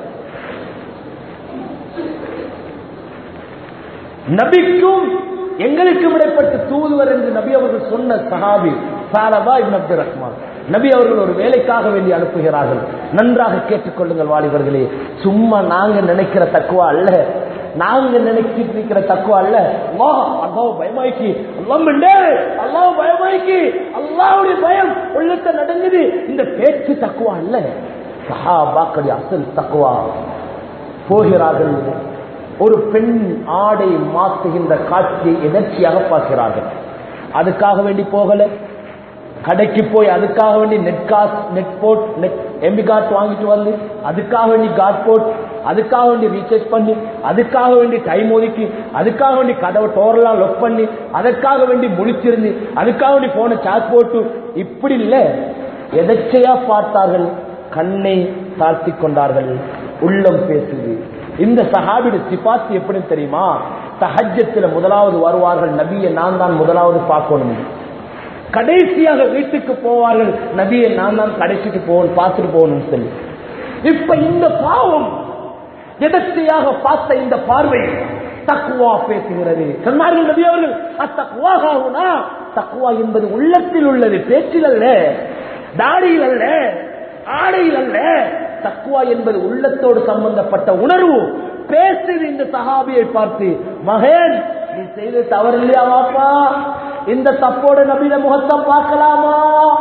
நபிக்கும் எங்களுக்கும் இடைப்பட்ட தூதுவர் என்று நபி அவர்கள் சொன்ன சஹாபி சாலபா இப்னு அப்துல் ரஹ்மான் நபி அவர்கள் ஒரு வேலைக்காக வேண்டி அனுப்புகிறார்கள் நன்றாக கேட்டுக்கொள்ளுங்கள் வாலிபர்களே சும்மா நாங்க நினைக்கிற தக்குவா அல்ல நாங்க நினைச்சிட்டு இருக்கிற தக்குவா அல்ல அல்லாஹ் அல்லாஹ் பயமாய்க்கு அல்லாஹ் அல்லாஹ் பயமாய்க்கு அல்லாஹ்வுடைய பயம் உள்ளத்தை நடங்குது இந்த பேச்சு தக்குவா அல்ல சஹாபாக்கள் அசல் தக்குவா போகிறார்கள் ஒரு பெண் ஆடை மாற்றுகின்ற காட்சியை எதர்ச்சியாக பார்க்கிறார்கள் அதுக்காக வேண்டி போகல கடைக்கு போய் அதுக்காக வேண்டி நெட் காஸ் நெட் போட் நெட் எம்பி கார்ட் வாங்கிட்டு வந்து அதுக்காக வேண்டி கார்ட் போட் அதுக்காக வேண்டி ரீசார்ஜ் பண்ணி அதுக்காக வேண்டி டைம் ஒதுக்கி அதுக்காக வேண்டி கதவை டோர்லாம் லொக் பண்ணி அதற்காக வேண்டி முழிச்சிருந்து அதுக்காக வேண்டி போன சார்ஜ் போட்டு இப்படி இல்ல எதர்ச்சையா பார்த்தார்கள் கண்ணை தாழ்த்தி கொண்டார்கள் உள்ளம் பேசுது இந்த சஹாபிட சிபாத்து எப்படி தெரியுமா தஹஜத்துல முதலாவது வருவார்கள் நபியை நான் தான் முதலாவது பார்க்கணும் கடைசியாக வீட்டுக்கு போவார்கள் நபியை நான் தான் கடைசிக்கு போகணும் பார்த்துட்டு போகணும் சொல்லி இப்ப இந்த பாவம் எதற்கையாக பார்த்த இந்த பார்வை தக்குவா பேசுகிறது சொன்னார்கள் நபி அவர்கள் அத்தக்குவாகுனா தக்குவா என்பது உள்ளத்தில் உள்ளது பேச்சில் அல்ல தாடியில் அல்ல ஆடையில் அல்ல தக்குவா என்பது உள்ளத்தோடு சம்பந்தப்பட்ட உணர்வு பேசுது இந்த சஹாபியை பார்த்து மகன் நீ செய்த தவறு இல்லையா வாப்பா இந்த தப்போட நபியில முகத்தை பார்க்கலாமா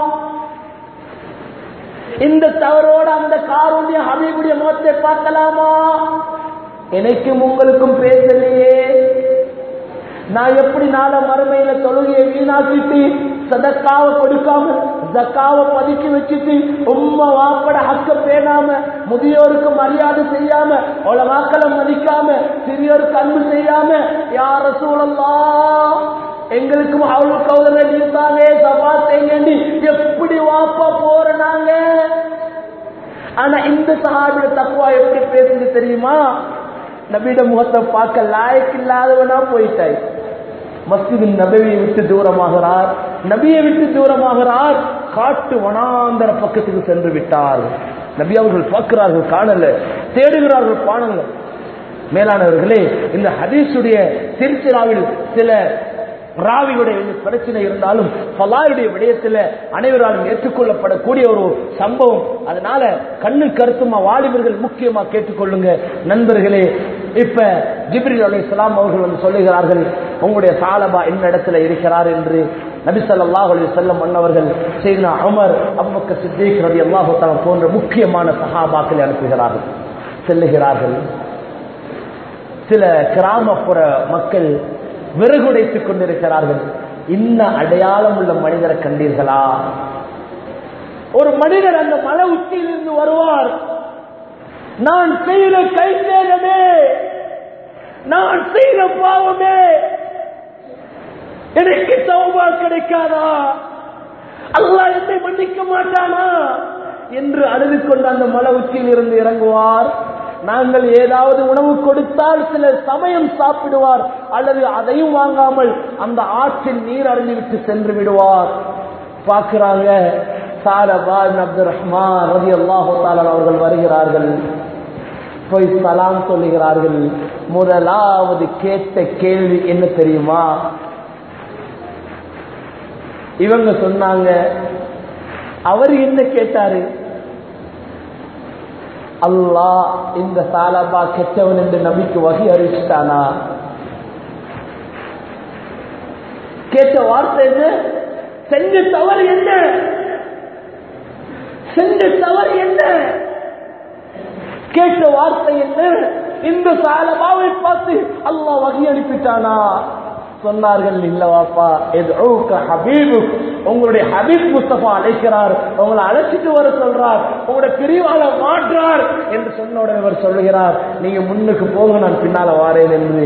இந்த தவறோட அந்த காருடைய ஹபீபுடைய முகத்தை பார்க்கலாமா எனக்கும் உங்களுக்கும் பேசலையே நான் எப்படி நாள மறுமையில தொழுகையை வீணாக்கிட்டு சதக்காவை கொடுக்காம ஜக்காவை பதுக்கி வச்சுட்டு உம்மா வாப்பட ஹக்க பேணாம முதியோருக்கு மரியாதை செய்யாம உலகாக்களை மதிக்காம சிறியோருக்கு அன்பு செய்யாம யார சூழல்லாம் எங்களுக்கும் அவளுக்கு அவரை நீத்தானே சபா செய்யண்டி எப்படி வாப்பா போற நாங்க ஆனா இந்த சஹாபிட தக்குவா எப்படி பேசுது தெரியுமா நபியிட முகத்தை பார்க்க லாயக்கு இல்லாதவனா போயிட்டாய் மஸ்ஜிது நபியை விட்டு தூரமாகிறார் நபியை விட்டு தூரமாகிறார் காட்டு வனாந்தர பக்கத்துக்கு சென்று விட்டார் நபி அவர்கள் பார்க்கிறார்கள் காணல தேடுகிறார்கள் காணல மேலானவர்களே இந்த ஹதீஸுடைய சிறுசிராவில் சில ராவியுடைய பிரச்சனை இருந்தாலும் பலாருடைய விடயத்தில் அனைவராலும் ஏற்றுக்கொள்ளப்படக்கூடிய ஒரு சம்பவம் அதனால கண்ணு கருத்துமா வாலிபர்கள் முக்கியமா கேட்டுக்கொள்ளுங்க நண்பர்களே இப்ப ஜிப்ரில் அலி இஸ்லாம் அவர்கள் வந்து சொல்லுகிறார்கள் உங்களுடைய சாலபா என்ன இடத்துல இருக்கிறார் என்று நபிசல்லாஹ் அலி செல்லம் மன்னவர்கள் செய்தினா அமர் அவ்வக்க சித்திக் ரவி அல்லாஹு போன்ற முக்கியமான சஹாபாக்களை அனுப்புகிறார்கள் செல்லுகிறார்கள் சில கிராமப்புற மக்கள் விறகுடைத்துக் கொண்டிருக்கிறார்கள் இன்ன அடையாளம் உள்ள மனிதரை கண்டீர்களா ஒரு மனிதர் அந்த மலை உச்சியிலிருந்து வருவார் நான் செய்த கை சேதமே நான் செய்த பாவமே எனக்கு சௌபா கிடைக்காதா அல்லாஹ் என்னை மன்னிக்க மாட்டானா என்று அழுது கொண்டு அந்த மலை உச்சியில் இருந்து இறங்குவார் நாங்கள் ஏதாவது உணவு கொடுத்தால் சில சமயம் சாப்பிடுவார் அல்லது அதையும் வாங்காமல் அந்த ஆற்றில் நீர் அறிந்து விட்டு சென்று விடுவார் பார்க்கிறாங்க சாரபா அப்துல் ரஹ்மான் ரதி அல்லாஹு அவர்கள் வருகிறார்கள் போய் சலாம் சொல்லுகிறார்கள் முதலாவது கேட்ட கேள்வி என்ன தெரியுமா இவங்க சொன்னாங்க அவர் என்ன கேட்டாரு அல்லாஹ் இந்த சாலபா கெட்டவன் என்று நபிக்கு வகை அறிவிச்சிட்டானா கேட்ட வார்த்தை என்ன செஞ்ச தவறு என்ன செஞ்ச தவறு என்ன கேட்ட வார்த்தை என்ன இந்த சாலபாவை பார்த்து அல்லாஹ் வகை அனுப்பிட்டானா சொன்னார்கள் இல்லவாப்பா இது ஹபீபு உங்களுடைய ஹபீப் முஸ்தபா அழைக்கிறார் உங்களை அழைச்சிட்டு வர சொல்றார் உங்களுடைய பிரிவால மாற்றார் என்று சொன்ன உடனே அவர் சொல்லுகிறார் நீங்க முன்னுக்கு போங்க நான் பின்னால வாரேன் என்று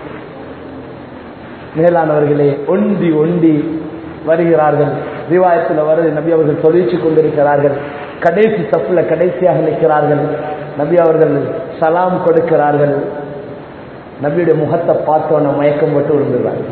மேலானவர்களே ஒண்டி ஒண்டி வருகிறார்கள் ரிவாயத்தில் வருது நபி அவர்கள் சொல்லிச்சு கொண்டிருக்கிறார்கள் கடைசி தப்புல கடைசியாக நிற்கிறார்கள் நபி அவர்கள் சலாம் கொடுக்கிறார்கள் நபியுடைய முகத்தை பார்த்தோன்ன மயக்கம் போட்டு விழுந்துறாங்க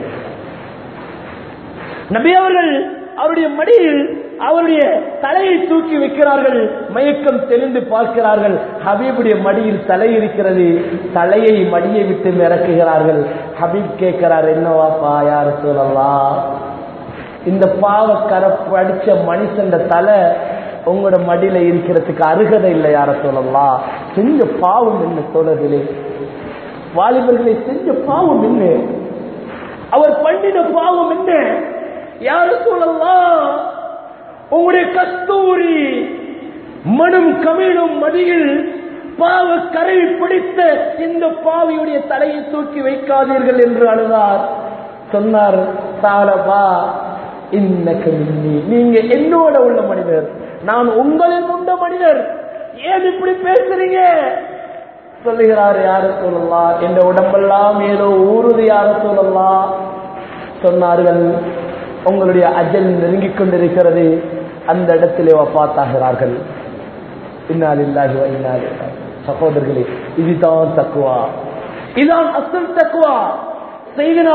நபி அவர்கள் அவருடைய மடியில் அவருடைய தலையை தூக்கி வைக்கிறார்கள் மயக்கம் தெளிந்து பார்க்கிறார்கள் ஹபீபுடைய மடியில் தலை இருக்கிறது தலையை மடியை விட்டு இறக்குகிறார்கள் ஹபீப் கேட்கிறார் என்னவாப்பா யார் சொல்லலாம் இந்த பாவ கரப்பு அடிச்ச மனுஷன் தலை உங்களோட மடியில இருக்கிறதுக்கு அருகதை இல்லை யார சொல்லலாம் செஞ்ச பாவம் என்ன தோழர்களே வாலிபர்களை செஞ்ச பாவம் என்ன அவர் பண்ணின பாவம் என்ன யார சொல்லலாம் உங்களுடைய கஸ்தூரி மனம் கமிழும் மடியில் பாவ கரை பிடித்த இந்த பாவியுடைய தலையை தூக்கி வைக்காதீர்கள் என்று அழுதார் சொன்னார் சாரபா இன்னக்கு மின்னி நீங்க என்னோட உள்ள மனிதர் நான் உங்களில் உண்ட மனிதர் ஏன் இப்படி பேசுறீங்க சொல்லுகிறார் யார சொல்லலாம் என்ற உடம்பெல்லாம் ஏதோ ஊறுது யார சொல்லலாம் சொன்னார்கள் உங்களுடைய அஜல் நெருங்கிக் கொண்டிருக்கிறது அந்த இடத்திலே வப்பாத்தாகிறார்கள் இன்னாலில்லாஹி வ இன்னா இலைஹி ராஜிஊன். சகோதரர்களே இதுதான் தக்குவா இதான் அசல் தக்குவா செய்தினா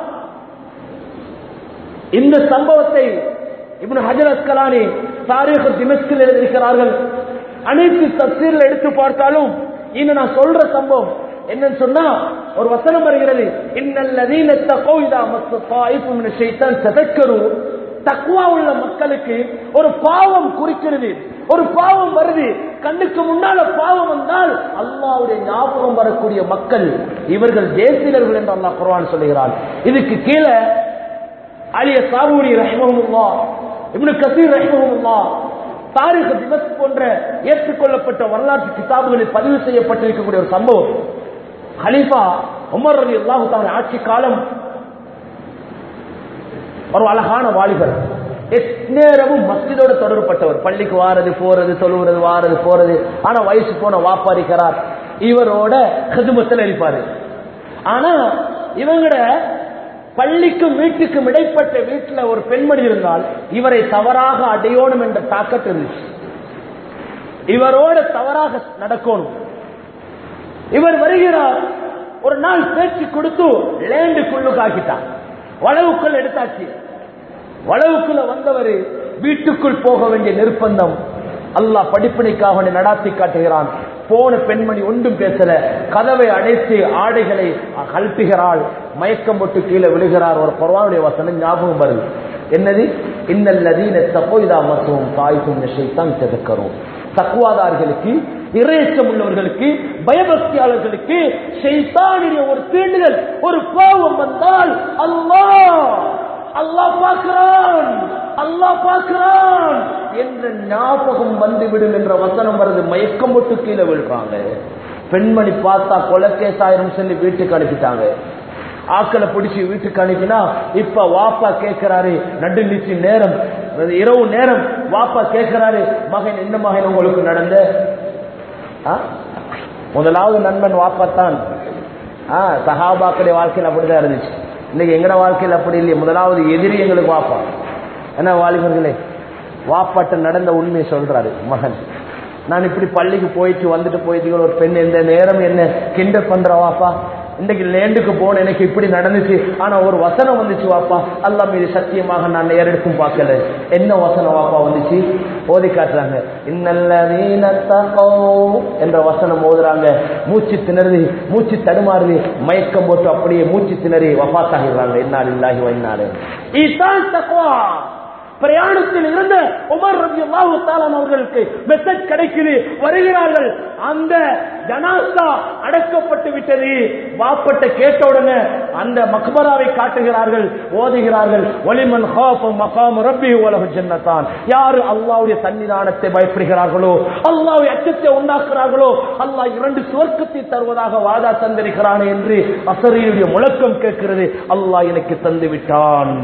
இந்த சம்பவத்தை இப்னு ஹஜர் அஸ்கலானி தாரீഖ் திமஸ்கில் எழுதியிருக்கிறார்கள் அனைத்து தப்சீரில் எடுத்து பார்த்தாலும் இன்னும் நான் சொல்ற சம்பவம் என்னன்னு சொன்னா ஒரு வசனம் வருகிறது இன்னல்லதீன தக்கோ இதா மஸ்ஸ தாயிஃபு மின ஷைத்தான் ததக்கரு தக்குவா உள்ள மக்களுக்கு ஒரு பாவம் குறிக்கிறது ஒரு பாவம் வருது கண்ணுக்கு முன்னால பாவம் வந்தால் அல்லாவுடைய ஞாபகம் வரக்கூடிய மக்கள் இவர்கள் தேசியர்கள் என்று அல்லாஹ் குர்ஆன் சொல்லுகிறான் இதுக்கு கீழே அலிய சாபூரி ரஹ்மஹுல்லா இப்னு கசீர் ரஹ்மஹுல்லா தாரிக் திவஸ் போன்ற ஏற்றுக்கொள்ளப்பட்ட வரலாற்று கிதாபுகளில் பதிவு செய்யப்பட்டிருக்கக்கூடிய ஒரு சம்பவம் ஹலீஃபா உமர் ரலி அல்லாஹு ஆட்சி காலம் ஒரு அழகான வாலிபர் நேரமும் மஸ்ஜிதோட தொடர்பட்டவர் பள்ளிக்கு வாரது போறது தொழுவுறது வாரது போறது ஆனா வயசு போன வாப்பா இருக்கிறார் இவரோட கதுமத்தில் இருப்பாரு ஆனா இவங்கட பள்ளிக்கும் வீட்டுக்கும் இடைப்பட்ட வீட்டுல ஒரு பெண்மணி இருந்தால் இவரை தவறாக அடையணும் என்ற தாக்கத்து இருந்துச்சு இவரோட தவறாக நடக்கணும் இவர் வருகிறார் ஒரு நாள் பேச்சு கொடுத்து லேண்டுக்குள்ளு காக்கிட்டான் வளவுக்குள் எடுத்தாச்சு வளவுக்குள்ள வந்தவர் வீட்டுக்குள் போக வேண்டிய நிர்பந்தம் அல்லாஹ் படிப்பினைக்காக அவனை நடாத்தி காட்டுகிறான் போன பெண்மணி ஒன்றும் பேசல கதவை அடைத்து ஆடைகளை கழட்டுகிறாள் மயக்கம் போட்டு கீழே விழுகிறார் ஒரு குர்ஆனுடைய வசனம் ஞாபகம் வருது என்னது இன்னல்லதீன தப்போய்தா மசுவும் தாய்க்கும் நிஷைத்தான் செதுக்கரும் தக்குவாதார்களுக்கு இறையச்சம் உள்ளவர்களுக்கு பயபக்தியாளர்களுக்கு ஷைத்தானுடைய ஒரு தீண்டுதல் ஒரு கோபம் வந்தால் அல்லாஹ் அல்லாஹ் பார்க்கிறான் அல்லாஹ் பார்க்கிறான் என்ற ஞாபகம் வந்துவிடும் என்ற வசனம் வருது மயக்கம் போட்டு கீழே விழுறாங்க பெண்மணி பார்த்தா கொலக்கேசாயிரம் சொல்லி வீட்டுக்கு அனுப்பிட்டாங்க ஆக்களை பிடிச்சி வீட்டுக்கு அனுப்பினா இப்ப வாப்பா கேட்கிறாரு நடுநிச்சு நேரம் இரவு நேரம் வாப்பா கேட்கிறாரு மகன் என்ன மகன் உங்களுக்கு நடந்த ஆ? முதலாவது நண்பன் வாப்பாத்தான் ஆ சஹாபாக்களுடைய வாழ்க்கையில் அப்படிதான் இருந்துச்சு இன்னைக்கு எங்கட வாழ்க்கையில் அப்படி இல்லையே முதலாவது எதிரி எங்களுக்கு வாப்பா என்ன வாலிபர்களே வாப்பாட்ட நடந்த உண்மையை சொல்றாரு மகன் நான் இப்படி பள்ளிக்கு போயிட்டு வந்துட்டு போயிட்டு ஒரு பெண் இந்த நேரம் என்ன கிண்டல் பண்ற வாப்பா இன்னைக்கு லேண்டுக்கு போன எனக்கு இப்படி நடந்துச்சு ஆனா ஒரு வசனம் வந்துச்சு வாப்பா அல்லா மீது சத்தியமாக நான் நேரெடுக்கும் பார்க்கல என்ன வசனம் வாப்பா வந்துச்சு ஓதி காட்டுறாங்க இன்னல்லதீன தகவ் என்ற வசனம் ஓதுறாங்க மூச்சு திணறுது மூச்சு தடுமாறுது மயக்கம் போட்டு அப்படியே மூச்சு திணறி வபாத்தாகிறாங்க என்னால் இல்லாஹி வைநாடு இதுதான் தக்குவா பிரயாணத்தில் இருந்த உமர் ரபி அல்லாஹு அவர்களுக்கு மெசேஜ் கிடைக்குது வருகிறார்கள் அந்த ஜனாசா அடக்கப்பட்டு விட்டது வாப்பட்ட கேட்ட உடனே அந்த மக்பராவை காட்டுகிறார்கள் ஓதுகிறார்கள் ஒலிமன் ஹாஃப் மகாம் ரப்பி உலக ஜன்னத்தான் யாரு அல்லாவுடைய சன்னிதானத்தை பயப்படுகிறார்களோ அல்லாவுடைய அச்சத்தை உண்டாக்குறார்களோ அல்லாஹ் இரண்டு சுவர்க்கத்தை தருவதாக வாதா தந்திருக்கிறானே என்று அசரியுடைய முழக்கம் கேட்கிறது அல்லாஹ் எனக்கு தந்து விட்டான்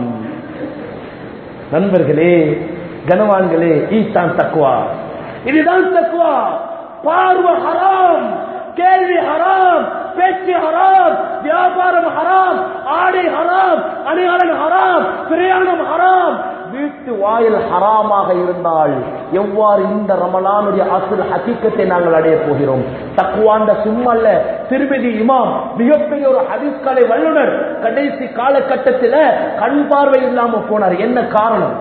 நண்பர்களே கனவான்களே ஈத்தான் தக்குவா இதுதான் தக்குவா பார்வை ஹராம் கேள்வி ஹராம் பேச்சு ஹராம் வியாபாரம் ஹராம் ஆடை ஹராம் அணியாளன் ஹராம் பிரயாணம் ஹராம் வீட்டு வாயில் ஹராமாக இருந்தால் எவ்வாறு இந்த ரமலானுடைய அசுல் ஹக்கீக்கத்தை நாங்கள் அடைய போகிறோம் தக்குவாண்ட சும்மல்ல திருமதி இமாம் மிகப்பெரிய ஒரு ஹதீஸ்கலை வல்லுனர் கடைசி காலகட்டத்தில் கண் பார்வை இல்லாம போனார் என்ன காரணம்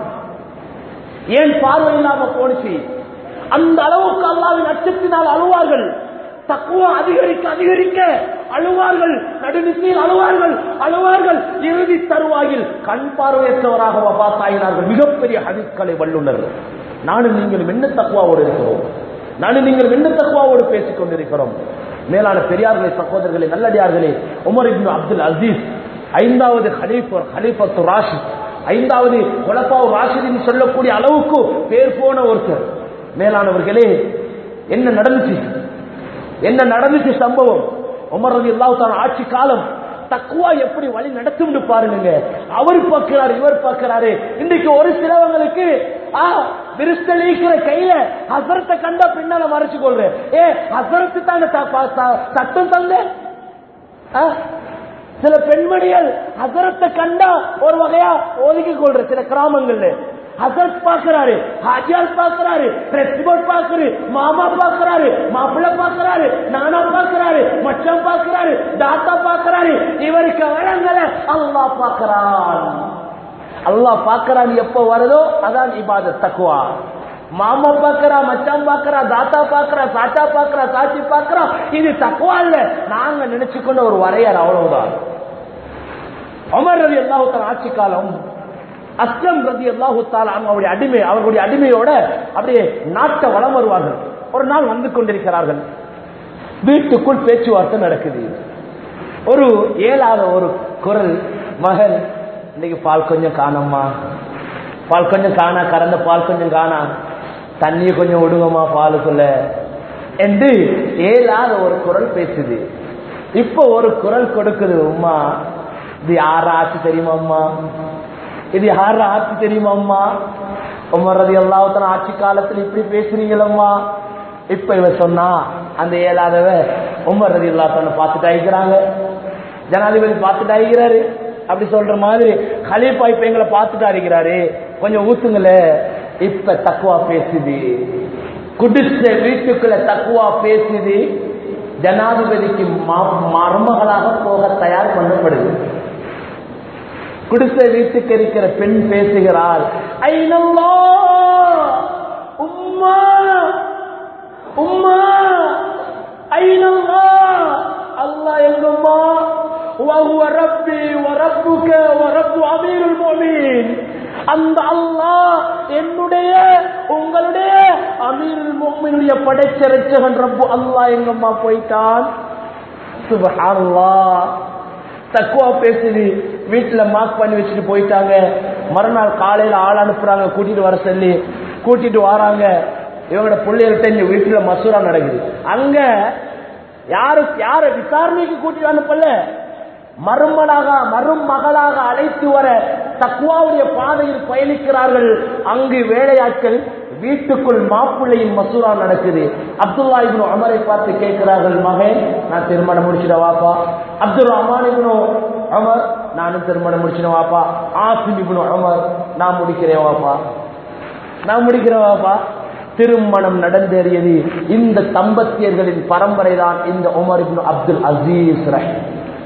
ஏன் பார்வை இல்லாம போனுச்சு அந்த அளவுக்கு அல்லாவின் அச்சத்தினால் அழுவார்கள் தக்குவா அதிகரிக்க அதிகரிக்க அழுவார்கள் நடுநிசையில் அழுவார்கள் அழுவார்கள் இறுதி தருவாயில் கண் பார்வையற்றவராக வபாத்தாயினார்கள் மிகப்பெரிய ஹதீஸ்களை வல்லுனர் நானும் நீங்களும் என்ன தக்குவாவோடு இருக்கிறோம் நானும் நீங்கள் என்ன தக்குவாவோடு பேசிக் கொண்டிருக்கிறோம் மேலான பெரியார்களே சகோதரர்களே நல்லடியார்களே உமர் இப்னு அப்துல் அசீஸ் ஐந்தாவது ஹலீஃபர் ஹலீஃபத்து ராஷித் ஐந்தாவது குலப்பாவு ராஷிதின் சொல்லக்கூடிய அளவுக்கு பேர் போன ஒருத்தர் மேலானவர்களே என்ன நடந்துச்சு என்ன நடந்துச்சு சம்பவம் உமர் ரதி அல்லாஹ் ஆட்சி காலம் தக்குவா எப்படி வழி நடத்தும் பாருங்க அவர் பார்க்கிறாரு இவர் பார்க்கிறாரு இன்னைக்கு ஒரு சிலவங்களுக்கு ஆ விரிஸ்தளிக்கிற கையில ஹசரத்தை கண்டா பின்னால மறைச்சு கொள்றேன் ஏ ஹசரத்து தானே சட்டம் தந்த ஆ? சில பெண்மணிகள் ஹசரத்தை கண்டா ஒரு வகையா ஒதுக்கி கொள்ற சில கிராமங்கள்ல ஹசரத் பாக்குறாரு ஹாஜியால் பாக்குறாரு பிரின்சிபல் பாக்குறாரு மாமா பாக்குறாரு மாப்பிள்ள பாக்குறாரு நானா பாக்குறாரு மச்சான் பாக்குறாரு தாத்தா பாக்குறாரு இவருக்கு வரங்களை அல்லாஹ் பாக்குறான் அல்லாஹ் பாக்குறான் எப்ப வருதோ அதான் இபாதத் தக்குவா மாமா பாக்குறா மச்சான் பாக்குறா தாத்தா பாக்குறா சாச்சா பாக்குறா சாட்சி பாக்குறா இது தக்குவா இல்ல நாங்க நினைச்சுக்கொண்ட ஒரு வரையறை அவ்வளவுதான் அமர் ரவி அல்லாஹுத்தன் ஆட்சி காலம் அஸ்லம் ரதி அல்லாஹுத்தால் அவருடைய அடிமை அவர்களுடைய அடிமையோட அப்படியே நாட்டை வளம் வருவார்கள் ஒரு நாள் வந்து கொண்டிருக்கிறார்கள் வீட்டுக்குள் பேச்சுவார்த்தை நடக்குது ஒரு ஏழாத ஒரு குரல் மகன் இன்னைக்கு பால் கொஞ்சம் காணம்மா பால் கொஞ்சம் காணா கறந்த பால் கொஞ்சம் காணா தண்ணியை கொஞ்சம் விடுங்கம்மா பாலுக்குள்ள என்று ஏழாத ஒரு குரல் பேசுது இப்ப ஒரு குரல் கொடுக்குது உம்மா இது யார ஆட்சி தெரியுமா அம்மா இது யார ஆட்சி தெரியுமா அம்மா உமரது எல்லாத்தன ஆட்சி காலத்துல இப்படி பேசுறீங்களம்மா இப்ப இவ சொன்னா அந்த ஏழாதவ உமர் ரதி எல்லாத்தன பார்த்துட்டு ஆயிக்கிறாங்க ஜனாதிபதி பார்த்துட்டு ஆயிக்கிறாரு அப்படி சொல்ற மாதிரி கலீஃபா இப்ப எங்களை பார்த்துட்டு அடிக்கிறாரு கொஞ்சம் ஊத்துங்களே இப்ப தக்குவா பேசுது குடிச வீட்டுக்குள்ள தக்குவா பேசுது ஜனாதிபதிக்கு ம- மருமகளாக போக தயார் பண்ணப்படுது குடிசை வீட்டுக்கு இருக்கிற பெண் பேசுகிறாள் ஐநல்லா உம்மா உம்மா ஐநல்லா அல்லாஹ் எங்கம்மா وهو ربي وربك ورب امير المؤمنين அந்த அல்லாஹ் என்னுடைய உங்களுடைய அமீருல் முஃமினுடைய படைச்ச ரட்சகன் ரப்பு அல்லாஹ் எங்கம்மா போயிட்டான் சுபஹானல்லாஹ் தக்குவா பேசுது வீட்டுல மார்க் பண்ணி வச்சுட்டு போயிட்டாங்க மறுநாள் காலையில ஆள் அனுப்புறாங்க கூட்டிட்டு வர சொல்லி கூட்டிட்டு வராங்க இவங்களோட பிள்ளைகள்ட்ட இந்த வீட்டுல மசூரா நடக்குது அங்க யாரு யார விசாரணைக்கு கூட்டிட்டு அனுப்பல மருமனாக மருமகளாக அழைத்து வர தக்குவாவுடைய பாதையில் பயணிக்கிறார்கள் அங்கு வேலையாட்கள் வீட்டுக்குள் மாப்பிள்ளையின் மசூரா நடக்குது அப்துல்லா இப்னு அமரை பார்த்து கேட்கிறார்கள் மகன் நான் திருமணம் முடிச்சிட வாப்பா அப்துல் ரஹ்மான் இப்னு அமர் நானும் திருமணம் முடிச்சிட வாப்பா ஆசிம் இப்னு அமர் நான் முடிக்கிறேன் வாப்பா நான் முடிக்கிறேன் வாப்பா திருமணம் நடந்தேறியது இந்த தம்பத்தியர்களின் பரம்பரை தான் இந்த Umar ibn Abdul Aziz Rahim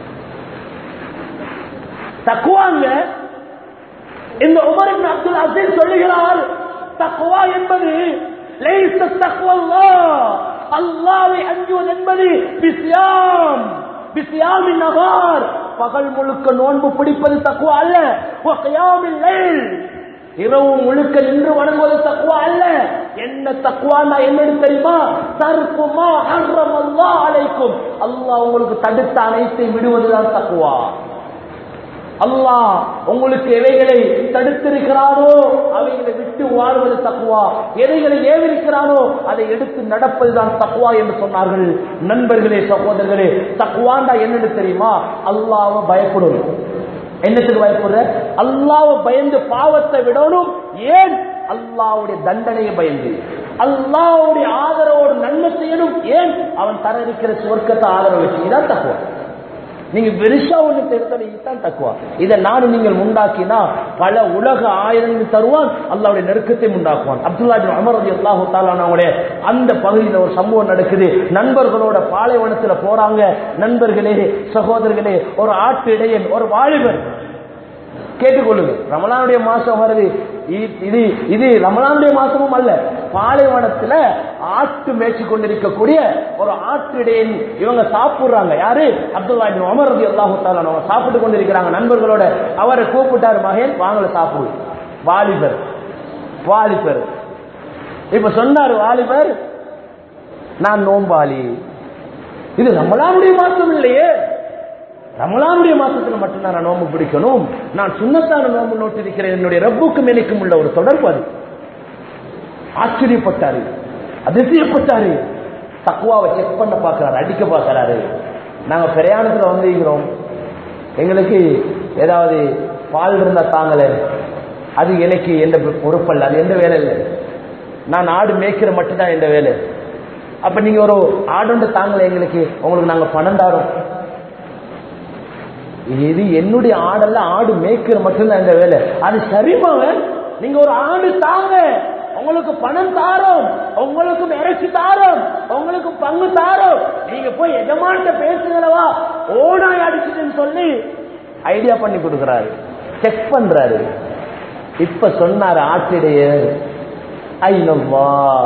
தக்குவாங்க இந்த உமர் இப்னு அப்துல் அசீஸ் சொல்லுகிறார் தக்குவா என்பது லைஸ தக்வல்லாஹ் அல்லாஹ்வை அஞ்சுவது என்பது பிஸ்யாம் பிஸ்யாமின் நகார் பகல் முழுக்க நோன்பு பிடிப்பது தக்குவா அல்ல வ கியாமில் லைல் இரவு முழுக்க நின்று வணங்குவது தக்குவா அல்ல என்ன தக்குவான்னா என்னன்னு தெரியுமா தர்க்குமா ஹர்ரம் அல்லாஹ் அலைக்கும் அல்லாஹ் உங்களுக்கு தடுத்த அனைத்தையும் விடுவதுதான் தக்குவா அல்லாஹ் உங்களுக்கு எவைகளை தடுத்திருக்கிறானோ அவைகளை விட்டு வாழ்வது தக்குவா எதைகளை ஏவிருக்கிறானோ அதை எடுத்து நடப்பதுதான் தக்குவா என்று சொன்னார்கள் நண்பர்களே சகோதரர்களே தக்குவாண்டா என்னன்னு தெரியுமா அல்லாஹ்வை பயப்படணும் என்னத்துக்கு பயப்படுற அல்லாஹ்வை பயந்து பாவத்தை விடணும் ஏன் அல்லாஹ்வுடைய தண்டனையை பயந்து அல்லாஹ்வுடைய ஆதரவோடு நன்மை செய்யணும் ஏன் அவன் தர இருக்கிற சுவர்க்கத்தை ஆதரவு வச்சு இதான் தக்குவா நீங்க பெருசா ஒண்ணு தெரிந்ததான் தக்குவா இதை நானும் நீங்கள் உண்டாக்கினா பல உலக ஆயுதங்கள் தருவான் அல்லாவுடைய நெருக்கத்தை உண்டாக்குவான் அப்துல்லா பின் அமர் ரதி அல்லாஹு தாலானவங்களே அந்த பகுதியில் ஒரு சம்பவம் நடக்குது நண்பர்களோட பாலைவனத்துல போறாங்க நண்பர்களே சகோதரர்களே ஒரு ஆட்டு இடையன் ஒரு வாலிபர் கேட்டுக்கொள்ளுங்க ரமலானுடைய மாசம் வருது இ- இது இது ரமலானுடைய மாசமும் அல்ல பாலைவனத்துல ஆட்டு மேய்ச்சி கொண்டிருக்கக்கூடிய ஒரு ஆட்டிடையன் இவங்க சாப்பிடுறாங்க யாரு அப்துல்லா இப்னு உமர் ரதி அல்லாஹு தாலா அவங்க சாப்பிட்டு கொண்டிருக்கிறாங்க நண்பர்களோட அவரை கூப்பிட்டாரு மகன் வாங்கல சாப்பிடு வாலிபர் வாலிபர் இப்ப சொன்னாரு வாலிபர் நான் நோம்பாளி இது ரமலானுடைய மாசம் இல்லையே ரமலானுடைய மாசத்துல மட்டும்தான் நான் நோம்பு பிடிக்கணும் நான் சுண்ணத்தான நோம்பு நோட்டிருக்கிறேன் என்னுடைய ரப்புக்கும் எனக்கும் உள்ள ஒரு தொடர்பு அது ஆச்சரியப்பட்டாரு அதிசயப்பட்டாரு தக்குவாவை செக் பண்ண பார்க்கிறாரு அடிக்க பார்க்கிறாரு நாங்க பிரயாணத்துல வந்திருக்கிறோம் எங்களுக்கு ஏதாவது பால் இருந்தா தாங்கல அது எனக்கு எந்த பொறுப்பல்ல அது எந்த வேலை இல்லை நான் ஆடு மேய்க்கிற மட்டும்தான் எந்த வேலை அப்ப நீங்க ஒரு ஆடுண்டு தாங்கல எங்களுக்கு உங்களுக்கு நாங்க பணம் தாரோம் இது என்னுடைய ஆடல்ல ஆடு மேய்க்கிற மட்டும்தான் இந்த வேலை அது சரிமாவன் நீங்க ஒரு ஆடு தாங்க உங்களுக்கு பணம் தாரோம் உங்களுக்கு இறைச்சி தாரோம் உங்களுக்கு பங்கு தாரோம் நீங்க போய் எஜமான்ட்ட பேசுங்களவா ஓனாய் அடிச்சுட்டுன்னு சொல்லி ஐடியா பண்ணி கொடுக்கறாரு செக் பண்றாரு இப்ப சொன்னாரு ஆட்டிடைய ஐநல்லா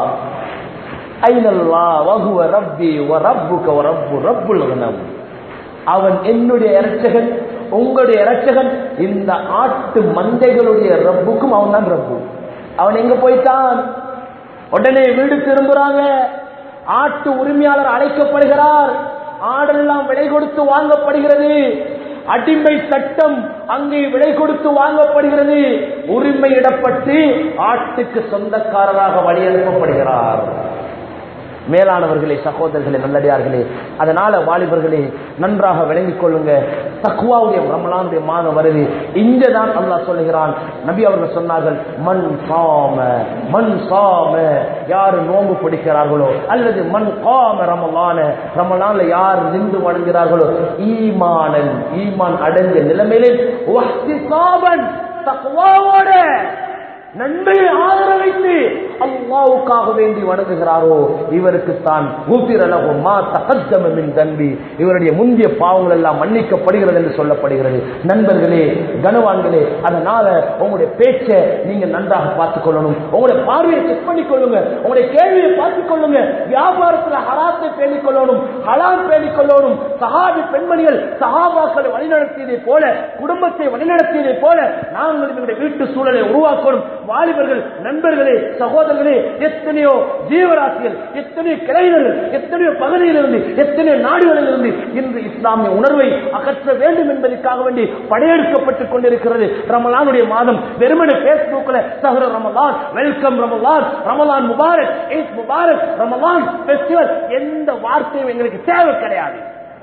ஐநல்லா வகுவ ரப்பி வ ரப்புக வ ரப்பு ரப்புல் கனம் அவன் என்னுடைய இரட்சகன் உங்களுடைய இரட்சகன் இந்த ஆட்டு மந்தைகளுடைய ரப்புக்கும் அவன் தான் ரப்பு அவன் எங்க போயிட்டான் உடனே வீடு திரும்புறாங்க ஆட்டு உரிமையாளர் அழைக்கப்படுகிறார் ஆடெல்லாம் விலை கொடுத்து வாங்கப்படுகிறது அடிமை சட்டம் அங்கே விலை கொடுத்து வாங்கப்படுகிறது உரிமையிடப்பட்டு ஆட்டுக்கு சொந்தக்காரராக வழி அனுப்பப்படுகிறார் மேலானவர்களே சகோதரர்களே நல்லடியார்களே அதனால வாலிபர்களே நன்றாக விளங்கிக் கொள்ளுங்க தக்குவாவுடைய ரமலானுடைய மாதம் வருது இங்கதான் அல்லாஹ் சொல்லுகிறான் நபி அவர்கள் சொன்னார்கள் மண் சாம மண் சாம யாரு நோன்பு பிடிக்கிறார்களோ அல்லது மண் காம ரமலான ரமலான்ல யார் நின்று வணங்குகிறார்களோ ஈமானன் ஈமான் அடைஞ்ச நிலைமையிலே வஹ்திசாபன் தக்குவாவோட நன்மையை ஆதரவைத்து அல்லாவுக்காக வேண்டி வணங்குகிறாரோ இவருக்கு தான் ஊபிரலகுமா தகஜமின் தம்பி இவருடைய முந்திய பாவங்கள் எல்லாம் மன்னிக்கப்படுகிறது என்று சொல்லப்படுகிறது நண்பர்களே கனவான்களே அதனால உங்களுடைய பேச்சை நீங்க நன்றாக பார்த்துக் கொள்ளணும் உங்களுடைய பார்வையை செக் பண்ணிக் கொள்ளுங்க உங்களுடைய கேள்வியை பார்த்துக் கொள்ளுங்க வியாபாரத்தில் ஹராத்தை பேணிக் கொள்ளணும் ஹலால் பேணிக் கொள்ளணும் சஹாபி பெண்மணிகள் சஹாபாக்களை வழிநடத்தியதை போல குடும்பத்தை வழிநடத்தியதை போல நாங்கள் எங்களுடைய வீட்டு சூழலை உருவாக்கணும் வாலிபர்கள் நண்பர்களே சகோதரர்களே எத்தனையோ ஜீவராசிகள் எத்தனையோ கிளைஞர்கள் எத்தனையோ பகுதியிலிருந்து எத்தனையோ நாடுகளிலிருந்து இன்று இஸ்லாமிய உணர்வை அகற்ற வேண்டும் என்பதற்காக வேண்டி படையெடுக்கப்பட்டுக் கொண்டிருக்கிறது ரமலானுடைய மாதம் வெறுமனே பேஸ்புக்ல சஹர Ramadan welcome Ramadan Ramadan Mubarak Eid Mubarak Ramadan festival எந்த வார்த்தையும் எங்களுக்கு தேவை கிடையாது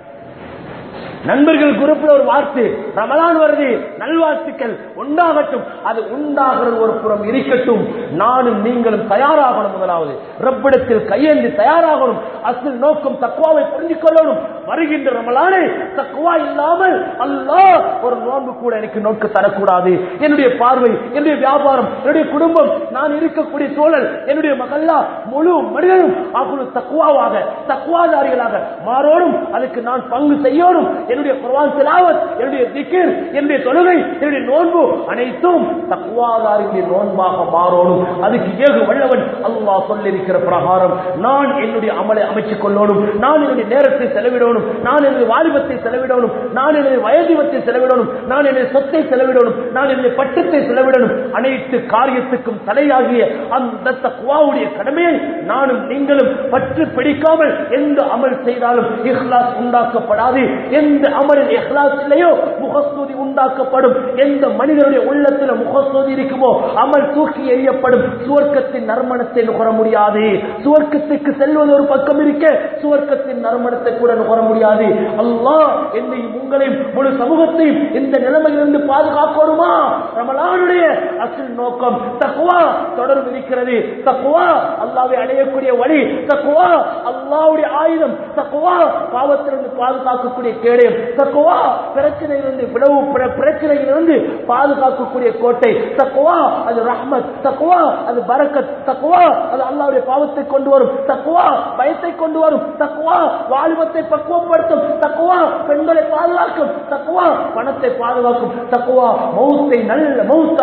நண்பர்கள் குரூப்ல ஒரு வார்த்தை ரமலான் வருது நல்வாழ்த்துக்கள் உண்டாகட்டும் அது உண்டாகிறது ஒரு புறம் இருக்கட்டும் நானும் நீங்களும் தயாராகணும் முதலாவது ரப்பிடத்தில் கையேந்தி தயாராகணும் அசல் நோக்கம் தக்குவாவை புரிஞ்சு கொள்ளணும் வருகின்ற ரமலானை தக்குவா இல்லாமல் அல்லாஹ் ஒரு நோன்பு கூட எனக்கு நோக்க தரக்கூடாது என்னுடைய பார்வை என்னுடைய வியாபாரம் என்னுடைய குடும்பம் நான் இருக்கக்கூடிய சூழல் என்னுடைய மகல்லா முழு மனிதனும் அவ்வளவு தக்குவாவாக தக்குவாதாரிகளாக மாறோடும் அதுக்கு நான் பங்கு செய்யணும் என்னுடைய குர்ஆன் திலாவத் என்னுடைய திக்ர் என்னுடைய தொழுகை என்னுடைய நோன்பு அனைத்தும் தக்குவாதாரிகளின் நோன்பாக மாறணும் அதுக்கு ஏகு வல்லவன் அல்லாஹ் சொல்லியிருக்கிற பிரகாரம் நான் என்னுடைய அமலை அமைச்சுக் கொள்ளணும் நான் என்னுடைய நேரத்தை செலவிடணும் நான் என்னுடைய வாலிபத்தை செலவிடணும் நான் என்னுடைய வயதிவத்தை செலவிடணும் நான் என்னுடைய சொத்தை செலவிடணும் நான் என்னுடைய பட்டத்தை செலவிடணும் அனைத்து காரியத்துக்கும் தலையாகிய அந்த தக்குவாவுடைய கடமையை நானும் நீங்களும் பற்று பிடிக்காமல் எந்த அமல் செய்தாலும் இஹ்லாஸ் உண்டாக்கப்படாது எந்த அமலில் இஹ்லாஸ் இல்லையோ முகஸ்துதி உண்டாக்கப்படும் எந்த மனிதனுடைய உள்ளத்தில் முகஸ்துதி இருக்குமோ அமல் தூக்கி எறியப்படும் சுவர்க்கத்தின் நறுமணத்தை நுகர முடியாது சுவர்க்கத்துக்கு செல்வது ஒரு பக்கம் இருக்க சுவர்க்கத்தின் நறுமணத்தை கூட நுகர முடியாது அல்லாஹ் என்னையும் உங்களையும் முழு சமூகத்தையும் இந்த நிலைமையிலிருந்து பாதுகாக்கணுமா ரமலானுடைய அசல் நோக்கம் தக்குவா தொடர்பு இருக்கிறது தக்குவா அல்லாவை அடையக்கூடிய வழி தக்குவா அல்லாவுடைய ஆயுதம் தக்குவா பாவத்திலிருந்து பாதுகாக்கக்கூடிய கேடயம் தக்குவா பிரச்சனையிலிருந்து பிளவு பிர- பிரச்சனையிலிருந்து பாதுகாக்கக்கூடிய கோட்டை தக்குவா அது ரஹ்மத் தக்குவா அது பரக்கத் தக்குவா அது அல்லாவுடைய பாவத்தை கொண்டு வரும் தக்குவா பயத்தை கொண்டு வரும் தக்குவா வாலிபத்தை பக்குவப்படுத்தும் தக்குவா பெண்களை பாதுகாக்கும் தக்குவா பணத்தை பாதுகாக்கும் தக்குவா மௌத்தை நல்ல மௌத்தாக்கும்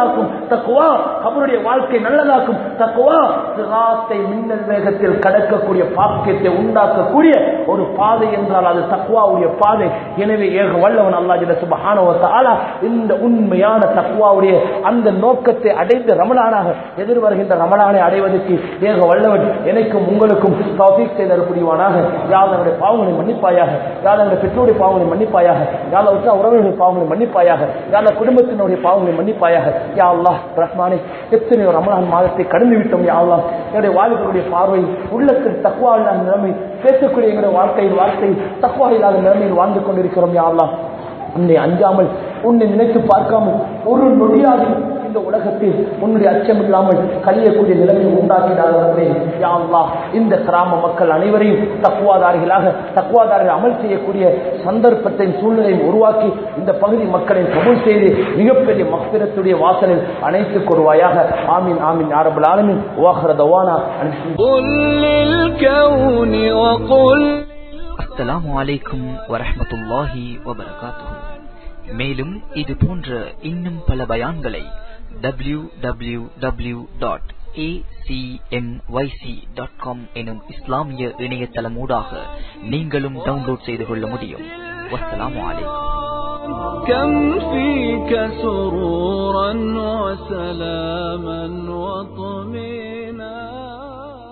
தக்குவா அவருடைய வாழ்க்கை நல்லதாக்கும் தக்குவா சிராத்தை மின்னல் வேகத்தில் கடக்கக்கூடிய பாக்கியத்தை உண்டாக்கக்கூடிய ஒரு பாதை என்றால் அது தக்குவாவுடைய பாதை எனவே ஏக வல்லவன் அல்லா ஜில சுபஹானவத்தாலா இந்த உண்மையான தக்குவாவுடைய அந்த நோக்கத்தை அடைந்த ரமலானாக எதிர்வருகின்ற ரமலானை அடைவதற்கு ஏக வல்லவன் எனக்கும் உங்களுக்கும் தௌஃபீக் செய்தல் புரிவானாக யாதனுடைய பாவங்களை மன்னிப்பாயாக யாதனுடைய பெற்றோருடைய பாவங்களை மன்னிப்பாயாக யாத உற்ற உறவுகளுடைய பாவங்களை மன்னிப்பாயாக யாத குடும்பத்தினுடைய பாவங்களை மன்னிப்பாயாக யா அல்லாஹ் ரஹ்மானே எத்தனையோ ரமலான் மாதத்தை கடந்து விட்டோம் யா அல்லாஹ் என்னுடைய வாழ்க்கையுடைய பார்வை உள்ளத்தில் தக்குவா இல்லாத நிலைமை பேசக்கூடிய எங்களுடைய வாழ்க்கையின் வார்த்தை தக்குவா இல்லாத நிலைமையில் வாழ்ந்து கொண்டிருக்கிறோம் யா அல்லாஹ் உன்னை அஞ்சாமல் உன்னை நினைத்து பார்க்காமல் ஒரு நொடியாக இந்த உலகத்தில் உன்னுடைய அச்சம் இல்லாமல் கழியக்கூடிய நிலைமையை உண்டாக்கினார்களே யா அல்லாஹ் இந்த கிராம மக்கள் அனைவரையும் தக்குவாதாரிகளாக தக்குவாதாரிகள் அமல் செய்யக்கூடிய சந்தர்ப்பத்தை சூழ்நிலையை உருவாக்கி இந்த பகுதி மக்களை கபூல் செய்து மிகப்பெரிய மக்பிரத்துடைய வாசலில் அனைத்துக் கொள்வாயாக ஆமீன் ஆமீன் ஆரம்பல் ஆலமின் ஓஹர தவானா قل للكون وقل அஸ்ஸலாமு அலைக்கும் வரஹ்மத்துல்லாஹி வபரகாத்துஹு மேலும் இது போன்ற இன்னும் பல பயான்களை W W W dot dot com எனும் இஸ்லாமிய இணையதளமூடாக நீங்களும் டவுன்லோட் செய்து கொள்ள முடியும் வஸ்ஸலாமு அலைக்கும் كم فيك سرورا وسلاما وطمئنا